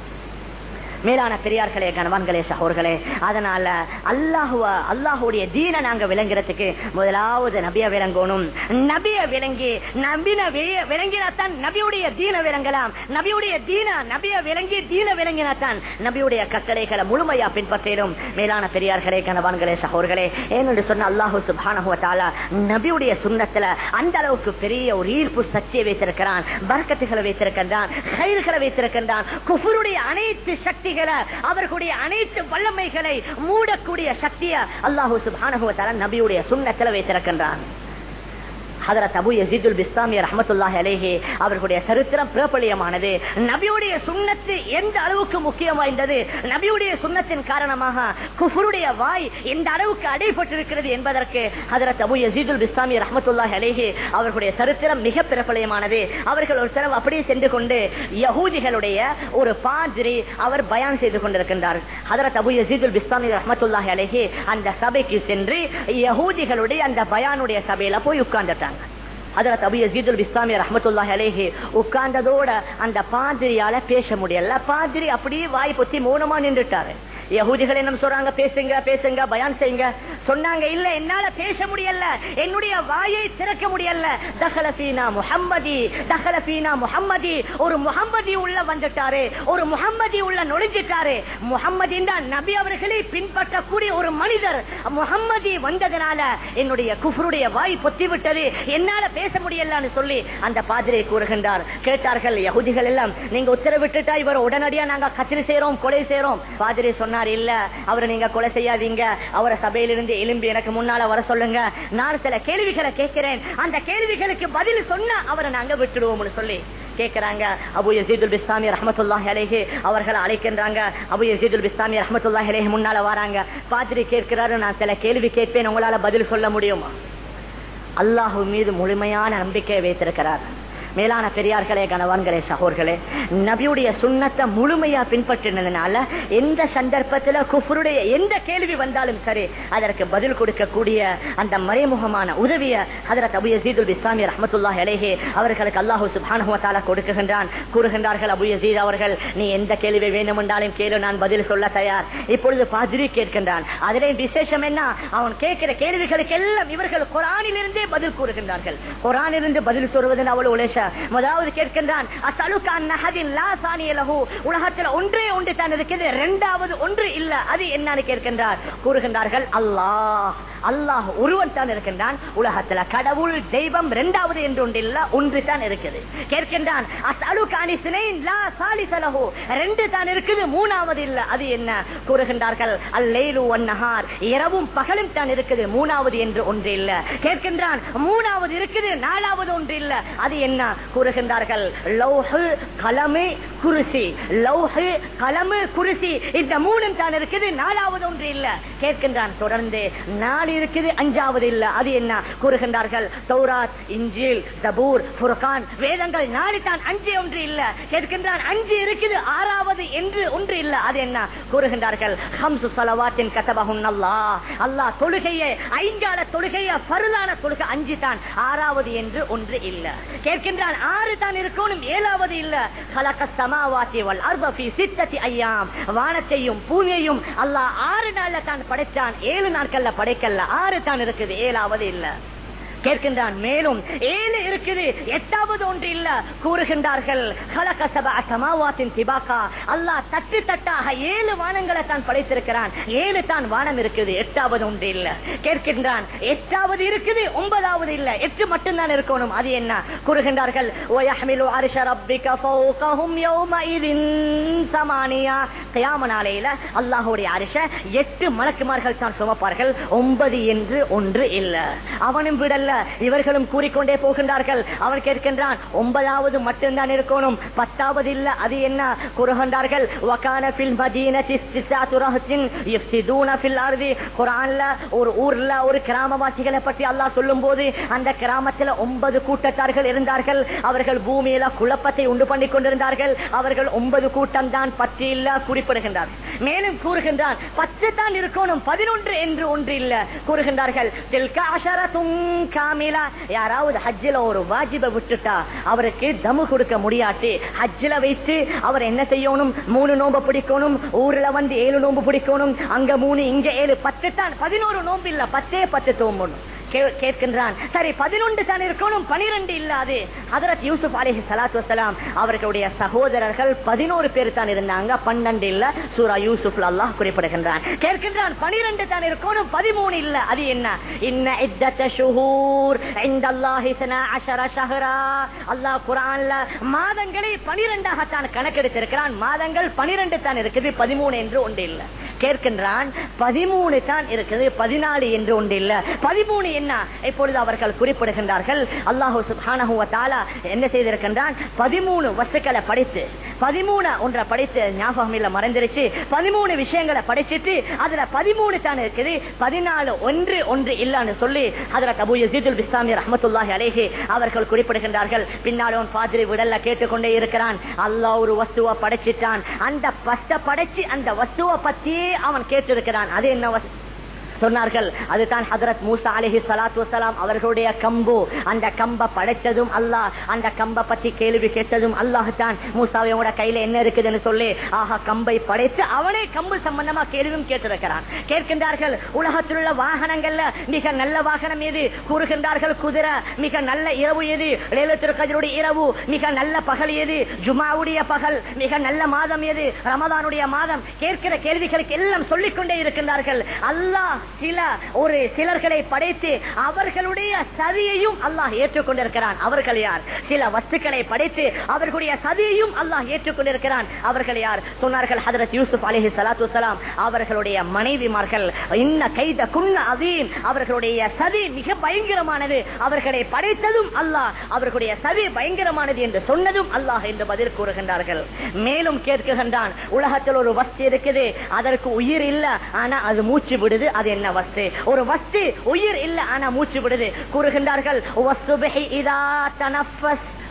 மேலான பெரியார்களே கணவான்களே சகோர்களே அதனால அல்லாஹுவ அல்லாஹுடைய தீன நாங்க விளங்குறதுக்கு முதலாவது நபிய விளங்கணும் நபிய விளங்கி நபின விளங்கினாத்தான் நபியுடைய தீன விளங்கலாம் நபியுடைய தீன நபிய விளங்கி தீன விளங்கினாத்தான் நபியுடைய கட்டளைகளை முழுமையா பின்பற்றிடும் மேலான பெரியார்களே கணவான்களே சகோர்களே ஏன்னு சொன்ன அல்லாஹு சுபானகுவத்தால நபியுடைய சுண்ணத்துல அந்த அளவுக்கு பெரிய ஒரு ஈர்ப்பு சக்தியை வைத்திருக்கிறான் பறக்கத்துகளை வைத்திருக்கின்றான் கயிறுகளை வைத்திருக்கின்றான் குஃபருடைய அனைத்து சக்தி சக்திகளை அவர்களுடைய அனைத்து வல்லமைகளை மூடக்கூடிய சக்தியை அல்லாஹூ சுபானுவத்தால நபியுடைய சுண்ணத்தில் வைத்திருக்கின்றான் ஹதரத் அபு யசீதுல் பிஸ்லாமிய ரஹமத்துல்லாஹி அலேஹே அவர்களுடைய சரித்திரம் பிரபலியமானது நபியுடைய சுண்ணத்து எந்த அளவுக்கு முக்கியம் வாய்ந்தது நபியுடைய சுண்ணத்தின் காரணமாக குஃபருடைய வாய் எந்த அளவுக்கு அடைபட்டிருக்கிறது என்பதற்கு ஹதரத் அபு யசீதுல் பிஸ்லாமிய ரஹமத்துல்லாஹி அலேஹே அவர்களுடைய சரித்திரம் மிக பிரபலியமானது அவர்கள் ஒரு தடவை அப்படியே சென்று கொண்டு யகூதிகளுடைய ஒரு பாதிரி அவர் பயான் செய்து கொண்டிருக்கின்றார் ஹதரத் அபு யசீதுல் பிஸ்லாமி ரஹமத்துல்லாஹி அலேஹே அந்த சபைக்கு சென்று யகூதிகளுடைய அந்த பயானுடைய சபையில போய் உட்கார்ந்துட்டாங்க அதில் தபிய ஜீதுல் இஸ்லாமிய ரஹமத்துல்லாஹி அலேஹி உட்கார்ந்ததோட அந்த பாதிரியால பேச முடியல பாதிரி அப்படியே வாய் பொத்தி மௌனமா நின்றுட்டாரு யகுதிகள் என்ன சொல்றாங்க பேசுங்க பேசுங்க பயான் செய்யுங்க சொன்னாங்க இல்ல என்னால பேச முடியல என்னுடைய வாயை திறக்க முடியல தஹலபீனா முஹம்மதி தஹலபீனா முஹம்மதி ஒரு முஹம்மதி உள்ள வந்துட்டாரு ஒரு முஹம்மதி உள்ள நுழைஞ்சிட்டாரு முஹம்மதின் தான் நபி அவர்களை பின்பற்றக்கூடிய ஒரு மனிதர் முஹம்மதி வந்ததுனால என்னுடைய குஃபருடைய வாய் பொத்தி விட்டது என்னால பேச முடியலன்னு சொல்லி அந்த பாதிரை கூறுகின்றார் கேட்டார்கள் யகுதிகள் எல்லாம் நீங்க உத்தரவிட்டுட்டா இவர் உடனடியா நாங்க கத்திரி செய்யறோம் கொலை செய்யறோம் பாதிரி சொன்னார் இல்ல அவரை நீங்க கொலை செய்யாதீங்க அவரை சபையிலிருந்து எலும்பி எனக்கு முன்னால வர சொல்லுங்க நான் சில கேள்விகளை கேட்கிறேன் அந்த கேள்விகளுக்கு பதில் சொன்ன அவரை நாங்க விட்டுடுவோம்னு சொல்லி கேட்கிறாங்க அபு யசீதுல் பிஸ்லாமி ரஹமத்துல்லாஹி அலைஹி அவர்களை அழைக்கின்றாங்க அபு யசீதுல் பிஸ்லாமி ரஹமத்துல்லாஹி அலைஹி முன்னால வராங்க பாதிரி கேட்கிறாரு நான் சில கேள்வி கேட்பேன் உங்களால பதில் சொல்ல முடியுமா அல்லாஹு மீது முழுமையான நம்பிக்கை வைத்திருக்கிறார் மேலான பெரியார்களே கணவான்களே சகோர்களே நபியுடைய சுண்ணத்தை முழுமையா பின்பற்றினதுனால எந்த சந்தர்ப்பத்தில் குஃபருடைய எந்த கேள்வி வந்தாலும் சரி அதற்கு பதில் கொடுக்கக்கூடிய அந்த மறைமுகமான உதவிய அதற்கு அபு யசீதுல் இஸ்லாமி ரஹமத்துல்லாஹி அலைஹி அவர்களுக்கு அல்லாஹு சுப்ஹானஹு வ தஆலா கொடுக்குகின்றான் கூறுகின்றார்கள் அபு யசீத் அவர்கள் நீ எந்த கேள்வி வேண்டுமென்றாலும் கேளு நான் பதில் சொல்ல தயார் இப்பொழுது பாதிரி கேட்கின்றான் அதிலே விசேஷம் என்ன அவன் கேட்கிற கேள்விகளுக்கு எல்லாம் இவர்கள் குரானிலிருந்தே பதில் கூறுகின்றார்கள் குரானிலிருந்து பதில் சொல்வது அவள் உலேஷ முதலாவது கேட்கின்றான் அசலுக்கான் நஹதின் லா சானிய லஹு உலகத்தில் ஒன்றே ஒன்று தான் இருக்குது இரண்டாவது ஒன்று இல்ல அது என்னன்னு கேட்கின்றார் கூறுகின்றார்கள் அல்லாஹ் அல்லாஹ் ஒருவன் தான் இருக்கின்றான் உலகத்துல கடவுள் தெய்வம் இரண்டாவது என்று ஒன்று இல்ல ஒன்று தான் இருக்குது கேட்கின்றான் அசலுக்கானி சினைன் லா சாலிச லஹு ரெண்டு தான் இருக்குது மூணாவது இல்ல அது என்ன கூறுகின்றார்கள் அல்லேலு வன்னஹார் இரவும் பகலும் தான் இருக்குது மூணாவது என்று ஒன்று இல்ல கேட்கின்றான் மூணாவது இருக்குது நாலாவது ஒன்று இல்ல அது என்ன கூறுகின்றார்கள் லௌஹு கலமு குருசி லௌஹு கலமு குருசி இந்த மூணும் தான் இருக்குது நாலாவது ஒன்று இல்ல கேட்கின்றான் தொடர்ந்து நாலு இருக்குது அஞ்சாவது இல்ல அது என்ன கூறுகின்றார்கள் தௌராத் இஞ்சில் தபூர் ஃபுர்கான் வேதங்கள் நாலு தான் அஞ்சு ஒன்று இல்ல கேட்கின்றான் அஞ்சு இருக்குது ஆறாவது என்று ஒன்று இல்ல அது என்ன கூறுகின்றார்கள் ஹம்சு சலவாத்தின் கதபகுன் அல்லாஹ் அல்லாஹ் தொழுகையை ஐங்கால தொழுகையை பருதான தொழுகை அஞ்சு தான் ஆறாவது என்று ஒன்று இல்ல கேட்கின்றான் ஆறு தான் இருக்கணும் ஏழாவது இல்ல கலக்க சமாவாத்தி வல் அர்பி சித்தத்தி ஐயாம் வானத்தையும் பூமியையும் அல்லாஹ் ஆறு நாள்ல தான் படைச்சான் ஏழு நாட்கள்ல படைக்கல ஆறு தான் இருக்குது ஏழாவது இல்ல கேட்கின்றான் மேலும் ஏழு இருக்குது எட்டாவது ஒன்று இல்ல கூறுகின்றார்கள் கலக சபா சமாவாத்தின் திபாக்கா அல்லாஹ் தட்டு தட்டாக ஏழு வானங்களை தான் படைத்திருக்கிறான் ஏழு தான் வானம் இருக்குது எட்டாவது ஒன்று இல்ல கேட்கின்றான் எட்டாவது இருக்குது ஒன்பதாவது இல்ல எட்டு மட்டும்தான் இருக்கணும் அது என்ன கூறுகின்றார்கள் وَيَحْمِلُ عَرْشَ رَبِّكَ فَوْقَهُمْ يَوْمَئِذٍ ثَمَانِيَةٌ கியாம நாளையில அல்லாஹ்வுடைய அரிச எட்டு மலக்குமார்கள் தான் சுமப்பார்கள் ஒன்பது என்று ஒன்று இல்ல அவனும் விடல்ல இவர்களும் கூறிக்கொண்டே போகின்றார்கள் அவன் கேட்கின்றான் ஒன்பதாவது மட்டும்தான் இருக்கணும் பத்தாவது இல்ல அது என்ன கூறுகின்றார்கள் وَكَانَ فِي الْمَدِينَةِ تِسْعَةُ رَهْطٍ يُفْسِدُونَ فِي الْأَرْضِ குர்ஆன்ல ஒரு ஊர்ல ஒரு கிராமவாசிகளை பற்றி அல்லாஹ் சொல்லும் போது அந்த கிராமத்துல ஒன்பது கூட்டத்தார்கள் இருந்தார்கள் அவர்கள் பூமியில குழப்பத்தை உண்டு பண்ணி கொண்டிருந்தார்கள் அவர்கள் ஒன்பது கூட்டம் தான் பற்றி இல்ல குறிப்பிடுகின்றார் மேலும் கூறுகின்றான் பத்து தான் இருக்கணும் பதினொன்று என்று ஒன்று இல்ல கூறுகின்றார்கள் "தில்க அஷரத்தும் காமிலா." யாராவது ஹஜ்ஜில ஒரு வாஜிப விட்டுட்டா அவருக்கு தமு கொடுக்க முடியாட்டி ஹஜ்ஜில வைத்து அவர் என்ன செய்யணும் மூணு நோம்பு பிடிக்கணும் ஊர்ல வந்து ஏழு நோம்பு பிடிக்கணும் அங்க மூணு இங்க ஏழு பத்து தான் பதினோரு நோம்பு இல்ல பத்தே பத்து தோம்பணும் கே- கேட்கின்றான் சரி பதினொன்று தான் இருக்கணும் பனிரெண்டு இல்லாது ஹதரத் யூசுப் அலிஹி சலாத்து வசலாம் அவர்களுடைய சகோதரர்கள் பதினோரு பேர் தான் இருந்தாங்க பன்னெண்டு இல்ல சூரா யூசுப்ல அல்லாஹ் குறிப்பிடுகின்றான் கேட்கின்றான் பனிரெண்டு தான் இருக்கணும் பதிமூணு இல்ல அது என்ன இன்ன இத்தத்த ஷுஹூர் இந்தல்லாஹி சனா அஷர ஷஹரா அல்லாஹ் குர்ஆன்ல மாதங்களை பனிரெண்டாக தான் கணக்கெடுத்திருக்கிறான் மாதங்கள் பனிரெண்டு தான் இருக்குது பதிமூணு என்று ஒன்று இல்ல கேட்கின்றான் பதிமூணு தான் இருக்குது பதினாலு என்று ஒன்று இல்ல பதிமூணு என்ன இப்பொழுது அவர்கள் குறிப்பிடுகின்றார்கள் அல்லாஹு சுப்ஹானஹு வ தஆலா என்ன செய்திருக்கின்றான் பதிமூணு வஸ்துக்களை படித்து பதிமூணு ஒன்றை படித்து ஞாபகம் இல்ல மறந்துருச்சு பதிமூணு விஷயங்களை படிச்சிட்டு அதுல பதிமூணு தான் இருக்குது பதினாலு ஒன்று ஒன்று இல்லன்னு சொல்லி அதுல அபு யசீதுல் பிஸ்லாமி ரஹமத்துல்லாஹி அலைஹி அவர்கள் குறிப்பிடுகின்றார்கள் பின்னால் அவன் பாதிரி விடல்ல கேட்டுக்கொண்டே இருக்கிறான் அல்லாஹ் ஒரு வஸ்துவை படைச்சிட்டான் அந்த பஸ்ட படைச்சு அந்த வஸ்துவை பத்தியே அவன் கேட்டிருக்கிறான் அது என்ன வஸ்து சொன்னார்கள் அதுதான் ஹதரத் மூசா அலிஹி சலாத்து வசலாம் அவர்களுடைய கம்பு அந்த கம்ப படைத்ததும் அல்லாஹ் அந்த கம்ப பத்தி கேள்வி கேட்டதும் அல்லாஹ் தான் மூசாவையோட கையில என்ன இருக்குதுன்னு சொல்லி ஆஹா கம்பை படைத்து அவனே கம்பு சம்பந்தமா கேள்வியும் கேட்டிருக்கிறான் கேட்கின்றார்கள் உலகத்தில் உள்ள வாகனங்கள்ல மிக நல்ல வாகனம் எது கூறுகின்றார்கள் குதிரை மிக நல்ல இரவு எது லேலத்திற்கதருடைய இரவு மிக நல்ல பகல் எது ஜுமாவுடைய பகல் மிக நல்ல மாதம் எது ரமதானுடைய மாதம் கேட்கிற கேள்விகளுக்கு எல்லாம் சொல்லிக்கொண்டே இருக்கின்றார்கள் அல்லாஹ் சில ஒரு சிலர்களை படைத்து அவர்களுடைய சதியையும் அல்லாஹ் ஏற்றுக்கொண்டிருக்கிறான் அவர்கள் யார் சில வஸ்துக்களை படைத்து அவர்களுடைய சதியையும் அல்லாஹ் ஏற்றுக்கொண்டிருக்கிறான் அவர்கள் யார் சொன்னார்கள் ஹதரத் யூசுப் அலிஹி சலாத்து வலாம் அவர்களுடைய மனைவிமார்கள் இன்ன கைத குன்ன அதீன் அவர்களுடைய சதி மிக பயங்கரமானது அவர்களை படைத்ததும் அல்லாஹ் அவர்களுடைய சதி பயங்கரமானது என்று சொன்னதும் அல்லாஹ் என்று பதில் கூறுகின்றார்கள் மேலும் கேட்கின்றான் உலகத்தில் ஒரு வஸ்து இருக்குது அதற்கு உயிர் இல்ல ஆனா அது மூச்சு விடுது அது என்ன வஸ்து ஒரு வஸ்து உயிர் இல்ல ஆனா மூச்சு விடுது கூறுகின்றார்கள் "வஸ்துபிஹி இதா தனஃபஸ்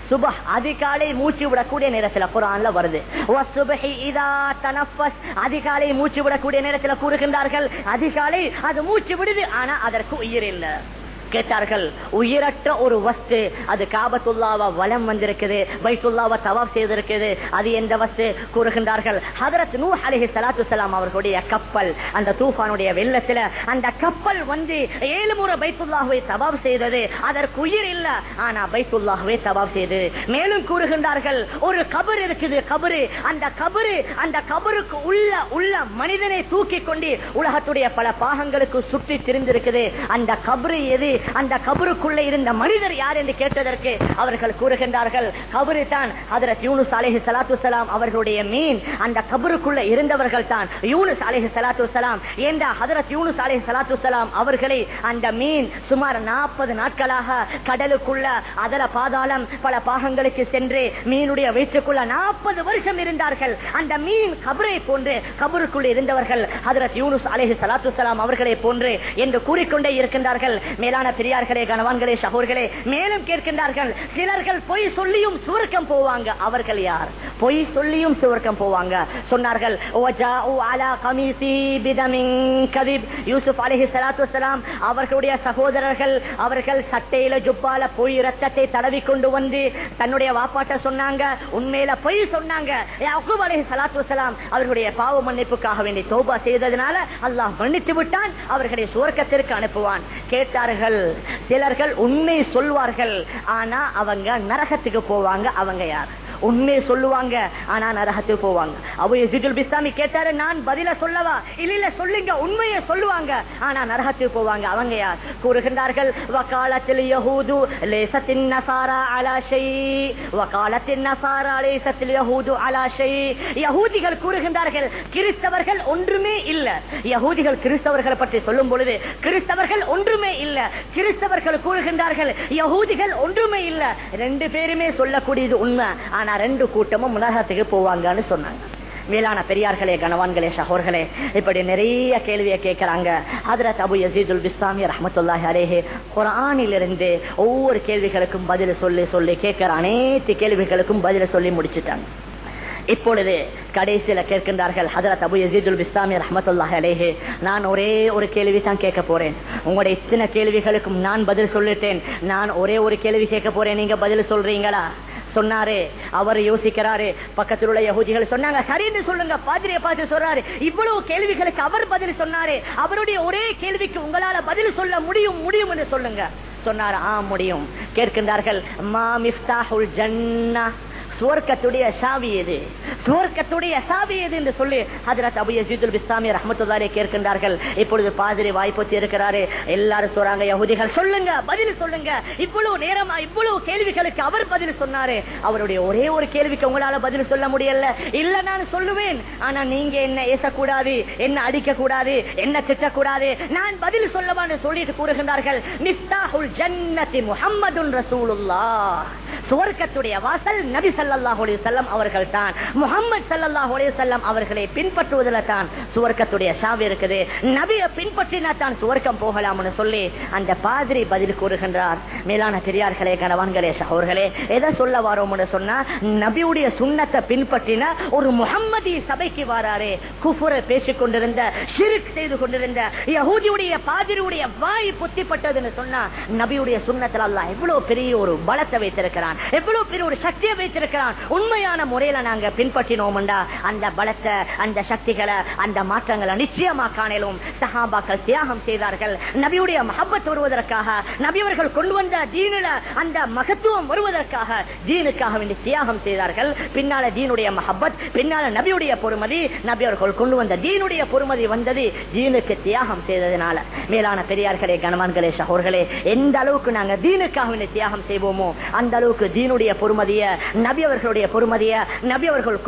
சுபஹ் அதிகாலை மூச்சு விடக்கூடிய நேரத்தில் குரான்ல வருது வஸ்ஸுபஹி இதா தனஃபஸ் அதிகாலை மூச்சு விடக்கூடிய நேரத்தில் கூறுகின்றார்கள் அதிகாலை அது மூச்சு விடுது ஆனா அதற்கு உயிர் இல்லை கேட்டார்கள் உயிரற்ற ஒரு வஸ்து அது காபத்துல்லாவ வலம் வந்திருக்குது பைத்துல்லாவ தவாப் செய்திருக்குது அது எந்த வஸ்து கூறுகின்றார்கள் ஹதரத் நூ அலிஹி சலாத்து சலாம் அவர்களுடைய கப்பல் அந்த தூஃபானுடைய வெள்ளத்துல அந்த கப்பல் வந்து ஏழு முறை பைத்துல்லாஹுவை தவாப் செய்தது அதற்கு உயிர் இல்ல ஆனா பைத்துல்லாஹுவை தவாப் செய்தது மேலும் கூறுகின்றார்கள் ஒரு கபர் இருக்குது கபரு அந்த கபரு அந்த கபருக்கு உள்ள உள்ள மனிதனை தூக்கி கொண்டு உலகத்துடைய பல பாகங்களுக்கு சுற்றி திரிந்திருக்குது அந்த கபரு எது அந்த கபருக்குள்ள இருந்த மனிதர் யார் என்று கேட்டதற்கு அவர்கள் கூறுகின்றார்கள் கபரு தான் ஹதரத் யூனுஸ் அலேஹி சலாத்து சலாம் அவர்களுடைய மீன் அந்த கபருக்குள்ள இருந்தவர்கள் தான் யூனுஸ் அலேஹி சலாத்து சலாம் என்ற ஹதரத் யூனுஸ் அலேஹி சலாத்து சலாம் அவர்களை அந்த மீன் சுமார் நாற்பது நாட்களாக கடலுக்குள்ள அதர பாதாளம் பல பாகங்களுக்கு சென்று மீனுடைய வயிற்றுக்குள்ள நாற்பது வருஷம் இருந்தார்கள் அந்த மீன் கபரை போன்று கபருக்குள் இருந்தவர்கள் ஹதரத் யூனுஸ் அலேஹி சலாத்து சலாம் அவர்களை போன்று என்று கூறிக்கொண்டே இருக்கின்றார்கள் மேலான பெரியார்களே கணவான்களே சகோர்களே மேலும் கேட்கின்றார்கள் சிலர்கள் பொய் சொல்லியும் சுவர்க்கம் போவாங்க அவர்கள் யார் பொய் சொல்லியும் சுவர்க்கம் போவாங்க சொன்னார்கள் "வஜாஉ அலா கமீசி பிதமின் கதிப்." யூசுப் அலைஹி ஸலாத்து வஸலாம் அவர்களுடைய சகோதரர்கள் அவர்கள் சட்டையில ஜுப்பால பொய் ரத்தத்தை தடவி கொண்டு வந்து தன்னுடைய வாப்பாட்ட சொன்னாங்க உண்மையில பொய் சொன்னாங்க யாக்கூப் அலைஹி ஸலாத்து வஸலாம் அவர்களுடைய பாவ மன்னிப்புக்காக வேண்டி தௌபா செய்ததனால அல்லாஹ் மன்னித்து விட்டான் அவர்களை சுவர்க்கத்திற்கு அனுப்புவான் கேட்டார்கள் சிலர்கள் உண்மை சொல்வார்கள் ஆனா அவங்க நரகத்துக்கு போவாங்க அவங்க யார் உண்மை சொல்லுவாங்க ஆனா நரகத்துக்கு போவாங்க அபு யசீதுல் பிஸ்தாமி கேட்டாரு நான் பதில சொல்லவா இல்ல இல்ல சொல்லுங்க உண்மையை சொல்லுவாங்க ஆனா நரகத்துக்கு போவாங்க அவங்க யார் கூறுகின்றார்கள் வகாலத்தில் யஹூது லேசத்தின் நசாரா அலா ஷை வகாலத்தின் நசாரா லேசத்தில் யஹூது அலா ஷை யஹூதிகள் கூறுகின்றார்கள் கிறிஸ்தவர்கள் ஒன்றுமே இல்ல யஹூதிகள் கிறிஸ்தவர்களை பற்றி சொல்லும் பொழுது கிறிஸ்தவர்கள் ஒன்றுமே இல்ல கிறிஸ்தவர்கள் கூறுகின்றார்கள் யஹூதிகள் ஒன்றுமே இல்ல ரெண்டு பேருமே சொல்லக்கூடியது உண்மை ஆனா ரெண்டு கூட்டமும் உலகத்துக்கு போவாங்கன்னு சொன்னாங்க மேலான பெரியார்களே கணவான்களே சகோர்களே இப்படி நிறைய கேள்வியை கேட்கிறாங்க ஹதரத் அபு யசீதுல் பிஸ்லாமி ரஹமத்துல்லாஹி அலேஹே குரானிலிருந்து ஒவ்வொரு கேள்விகளுக்கும் பதில் சொல்லி சொல்லி கேட்கிற அனைத்து கேள்விகளுக்கும் பதில் சொல்லி முடிச்சுட்டாங்க இப்பொழுது கடைசியில கேட்கின்றார்கள் ஹதரத் அபு யசீதுல் பிஸ்லாமி ரஹமத்துல்லாஹி அலேஹே நான் ஒரே ஒரு கேள்வி தான் கேட்க போறேன் உங்களுடைய இத்தனை கேள்விகளுக்கும் நான் பதில் சொல்லிட்டேன் நான் ஒரே ஒரு கேள்வி கேட்க போறேன் நீங்க பதில் சொல்றீங்களா சொன்னாரு அவர் யோசிக்கிறாரு பக்கத்தில் உள்ள யகூதிகள் சொன்னாங்க சரின்னு சொல்லுங்க பாதிரியை பார்த்து சொல்றாரு இவ்வளவு கேள்விகளுக்கு அவர் பதில் சொன்னாரு அவருடைய ஒரே கேள்விக்கு உங்களால பதில் சொல்ல முடியும் முடியும் என்று சொல்லுங்க சொன்னார் ஆ முடியும் கேட்கின்றார்கள் மா மிஃப்தாஹுல் ஜன்னா சுவர்க்கத்துடைய சாவி எது சுவர்க்கத்துடைய சாவி எது என்று சொல்லி ஹஜரத் அபு யசீதுல் பிஸ்லாமி ரஹமத்துல்லாரே கேட்கின்றார்கள் இப்பொழுது பாதிரி வாய்ப்பு இருக்கிறாரு எல்லாரும் சொல்றாங்க யகுதிகள் சொல்லுங்க பதில் சொல்லுங்க இவ்வளவு நேரமா இவ்வளவு கேள்விகளுக்கு அவர் பதில் சொன்னாரு அவருடைய ஒரே ஒரு கேள்விக்கு உங்களால பதில் சொல்ல முடியல இல்ல நான் சொல்லுவேன் ஆனா நீங்க என்ன ஏசக்கூடாது என்ன அடிக்க கூடாது என்ன திட்டக்கூடாது நான் பதில் சொல்லவான்னு சொல்லிட்டு கூறுகின்றார்கள் மிஃப்தாஹுல் ஜன்னதி முஹம்மதுன் ரசூலுல்லாஹ் சுவர்க்கத்துடைய வாசல் நபி ஸல்லல்லாஹு அலைஹி வஸல்லம் அவர்கள் தான் முஹம்மது ஸல்லல்லாஹு அலைஹி வஸல்லம் அவர்களை பின்பற்றுவதில் தான் சுவர்க்கத்துடைய சாவி இருக்குது நபியை பின்பற்றினா தான் சுவர்க்கம் போகலாம்னு சொல்லி அந்த பாதிரி பதில் கூறுகின்றார் மேலான பெரியார்களே கணவான்களே சகோர்களே எதை சொல்ல வாரோம்னு சொன்னா நபியுடைய சுண்ணத்தை பின்பற்றின ஒரு முஹம்மதி சபைக்கு வாராரே குஃபுரை பேசிக் கொண்டிருந்த ஷிரிக் செய்து கொண்டிருந்த யஹூதியுடைய பாதிரியுடைய வாய் புத்திப்பட்டதுன்னு சொன்னா நபியுடைய சுண்ணத்தில் அல்லாஹ் எவ்வளவு பெரிய ஒரு பலத்தை வைத்திருக்கிறான் எவ்வளவு பெரிய ஒரு சக்தியை வைத்திருக்கிறான் உண்மையான முறையில நாங்க பின்பற்றினோம்டா அந்த பலத்தை அந்த சக்திகளை அந்த மாற்றங்களை நிச்சயமா காணலும் சஹாபாக்கள் தியாகம் செய்தார்கள் நபியுடைய மஹப்பத் வருவதற்காக நபியவர்கள் கொண்டு வந்த தீனில அந்த மகத்துவம் வருவதற்காக தீனுக்காக வேண்டி தியாகம் செய்தார்கள் பின்னால தீனுடைய மஹப்பத் பின்னால நபியுடைய பொறுமதி நபி அவர்கள் கொண்டு வந்த தீனுடைய பொறுமதி வந்தது தீனுக்கு தியாகம் செய்ததுனால மேலான பெரியார்களே கணவான்களே சகோர்களே எந்த அளவுக்கு நாங்க தீனுக்காக வேண்டி தியாகம் செய்வோமோ அந்த அளவுக்கு தீனுடைய பொறுமதிய நபி அவர்களுடைய பொறுமதிய நபி அவர்கள் கொண்டு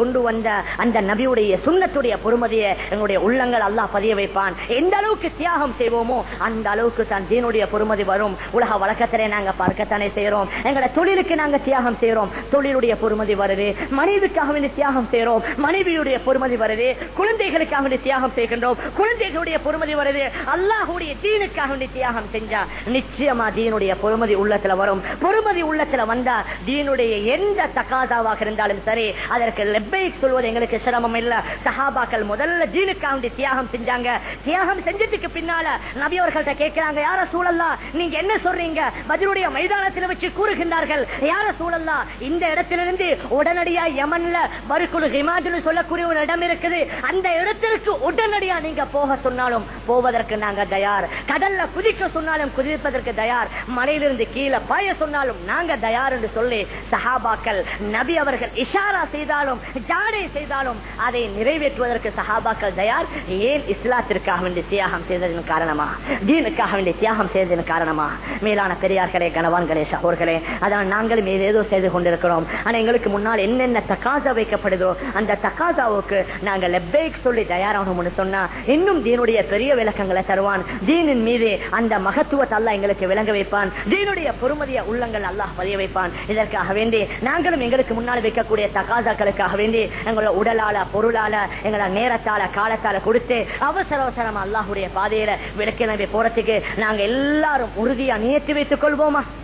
கொண்டு வந்த அந்த நபியுடைய சுண்ணத்துடைய பொறுமதியை எங்களுடைய உள்ளங்கள் அல்லாஹ் பதிய வைப்பான் எந்த அளவுக்கு தியாகம் செய்வோமோ அந்த அளவுக்கு தான் தீனுடைய பொறுமதி வரும் உலக வழக்கத்திலே நாங்க பார்க்கத்தானே செய்யறோம் எங்களோட தொழிலுக்கு நாங்க தியாகம் செய்யறோம் தொழிலுடைய பொறுமதி வருது மனைவிக்காக வேண்டி தியாகம் செய்யறோம் மனைவியுடைய பொறுமதி வருது குழந்தைகளுக்காக வேண்டி தியாகம் செய்கின்றோம் குழந்தைகளுடைய பொறுமதி வருது அல்லாஹுடைய தீனுக்காக வேண்டி தியாகம் செஞ்சா நிச்சயமா தீனுடைய பொறுமதி உள்ளத்துல வரும் பொறுமதி உள்ளத்துல வந்தா தீனுடைய எந்த தக்காதாவாக இருந்தாலும் சரி அதற்கு லெப்பை சொல்வது எங்களுக்கு சிரமம் இல்ல சஹாபாக்கள் முதல்ல தீனுக்காக வேண்டி தியாகம் செஞ்சாங்க தியாகம் செஞ்சதுக்கு பின்னால நபி அவர்கள்ட்ட கேட்கிறாங்க யார சூழல்லா நீங்க என்ன சொல்றீங்க பதிலுடைய மைதானத்தில் வச்சு கூறுகின்றார்கள் யார சூழல்லா இந்த இடத்திலிருந்து உடனடியா யமன்ல பருக்குழு ஹிமாஜுன்னு சொல்லக்கூடிய ஒரு இடம் இருக்குது அந்த இடத்திற்கு உடனடியா நீங்க போக சொன்னாலும் போவதற்கு நாங்க தயார் கடல்ல குதிக்க சொன்னாலும் குதிப்பதற்கு தயார் மலையிலிருந்து கீழே பாய சொன்னாலும் நாங்க தயார் என்று சொல்லி சஹாபாக்கள் நபி அவர்கள் இஷாரா செய்தாலும் ஜாடை செய்தாலும் அதை நிறைவேற்றுவதற்கு சஹாபாக்கள் தயார் ஏன் இஸ்லாத்திற்காக வேண்டி தியாகம் செய்ததன் காரணமா தீனுக்காக வேண்டி தியாகம் செய்ததன் காரணமா மேலான பெரியார்களே கனவான்களே சகோர்களே அதனால் நாங்களும் ஏதேதோ செய்து கொண்டிருக்கிறோம் ஆனா எங்களுக்கு முன்னால் என்னென்ன தக்காசா வைக்கப்படுதோ அந்த தக்காசாவுக்கு நாங்கள் லெப்பேக் சொல்லி தயாராகணும்னு சொன்னா இன்னும் தீனுடைய பெரிய விளக்கங்களை தருவான் தீனின் மீது அந்த மகத்துவத்தை அல்லாஹ் எங்களுக்கு விளங்க வைப்பான் தீனுடைய பொறுமதிய உள்ளங்கள் அல்லாஹ் பதிய வைப்பான் இதற்காக வேண்டி நாங்களும் எங்களுக்கு முன்னால் வைக்கக்கூடிய தகாசாக்களுக்காக வேண்டி எங்களோட உடலால பொருளால எங்களோட நேரத்தால காலத்தால கொடுத்து அவசர அவசரமா அல்லாஹுடைய பாதையில விளக்கினவை போறதுக்கு நாங்க எல்லாரும் உறுதியா நியத்தி வைத்துக் கொள்வோமா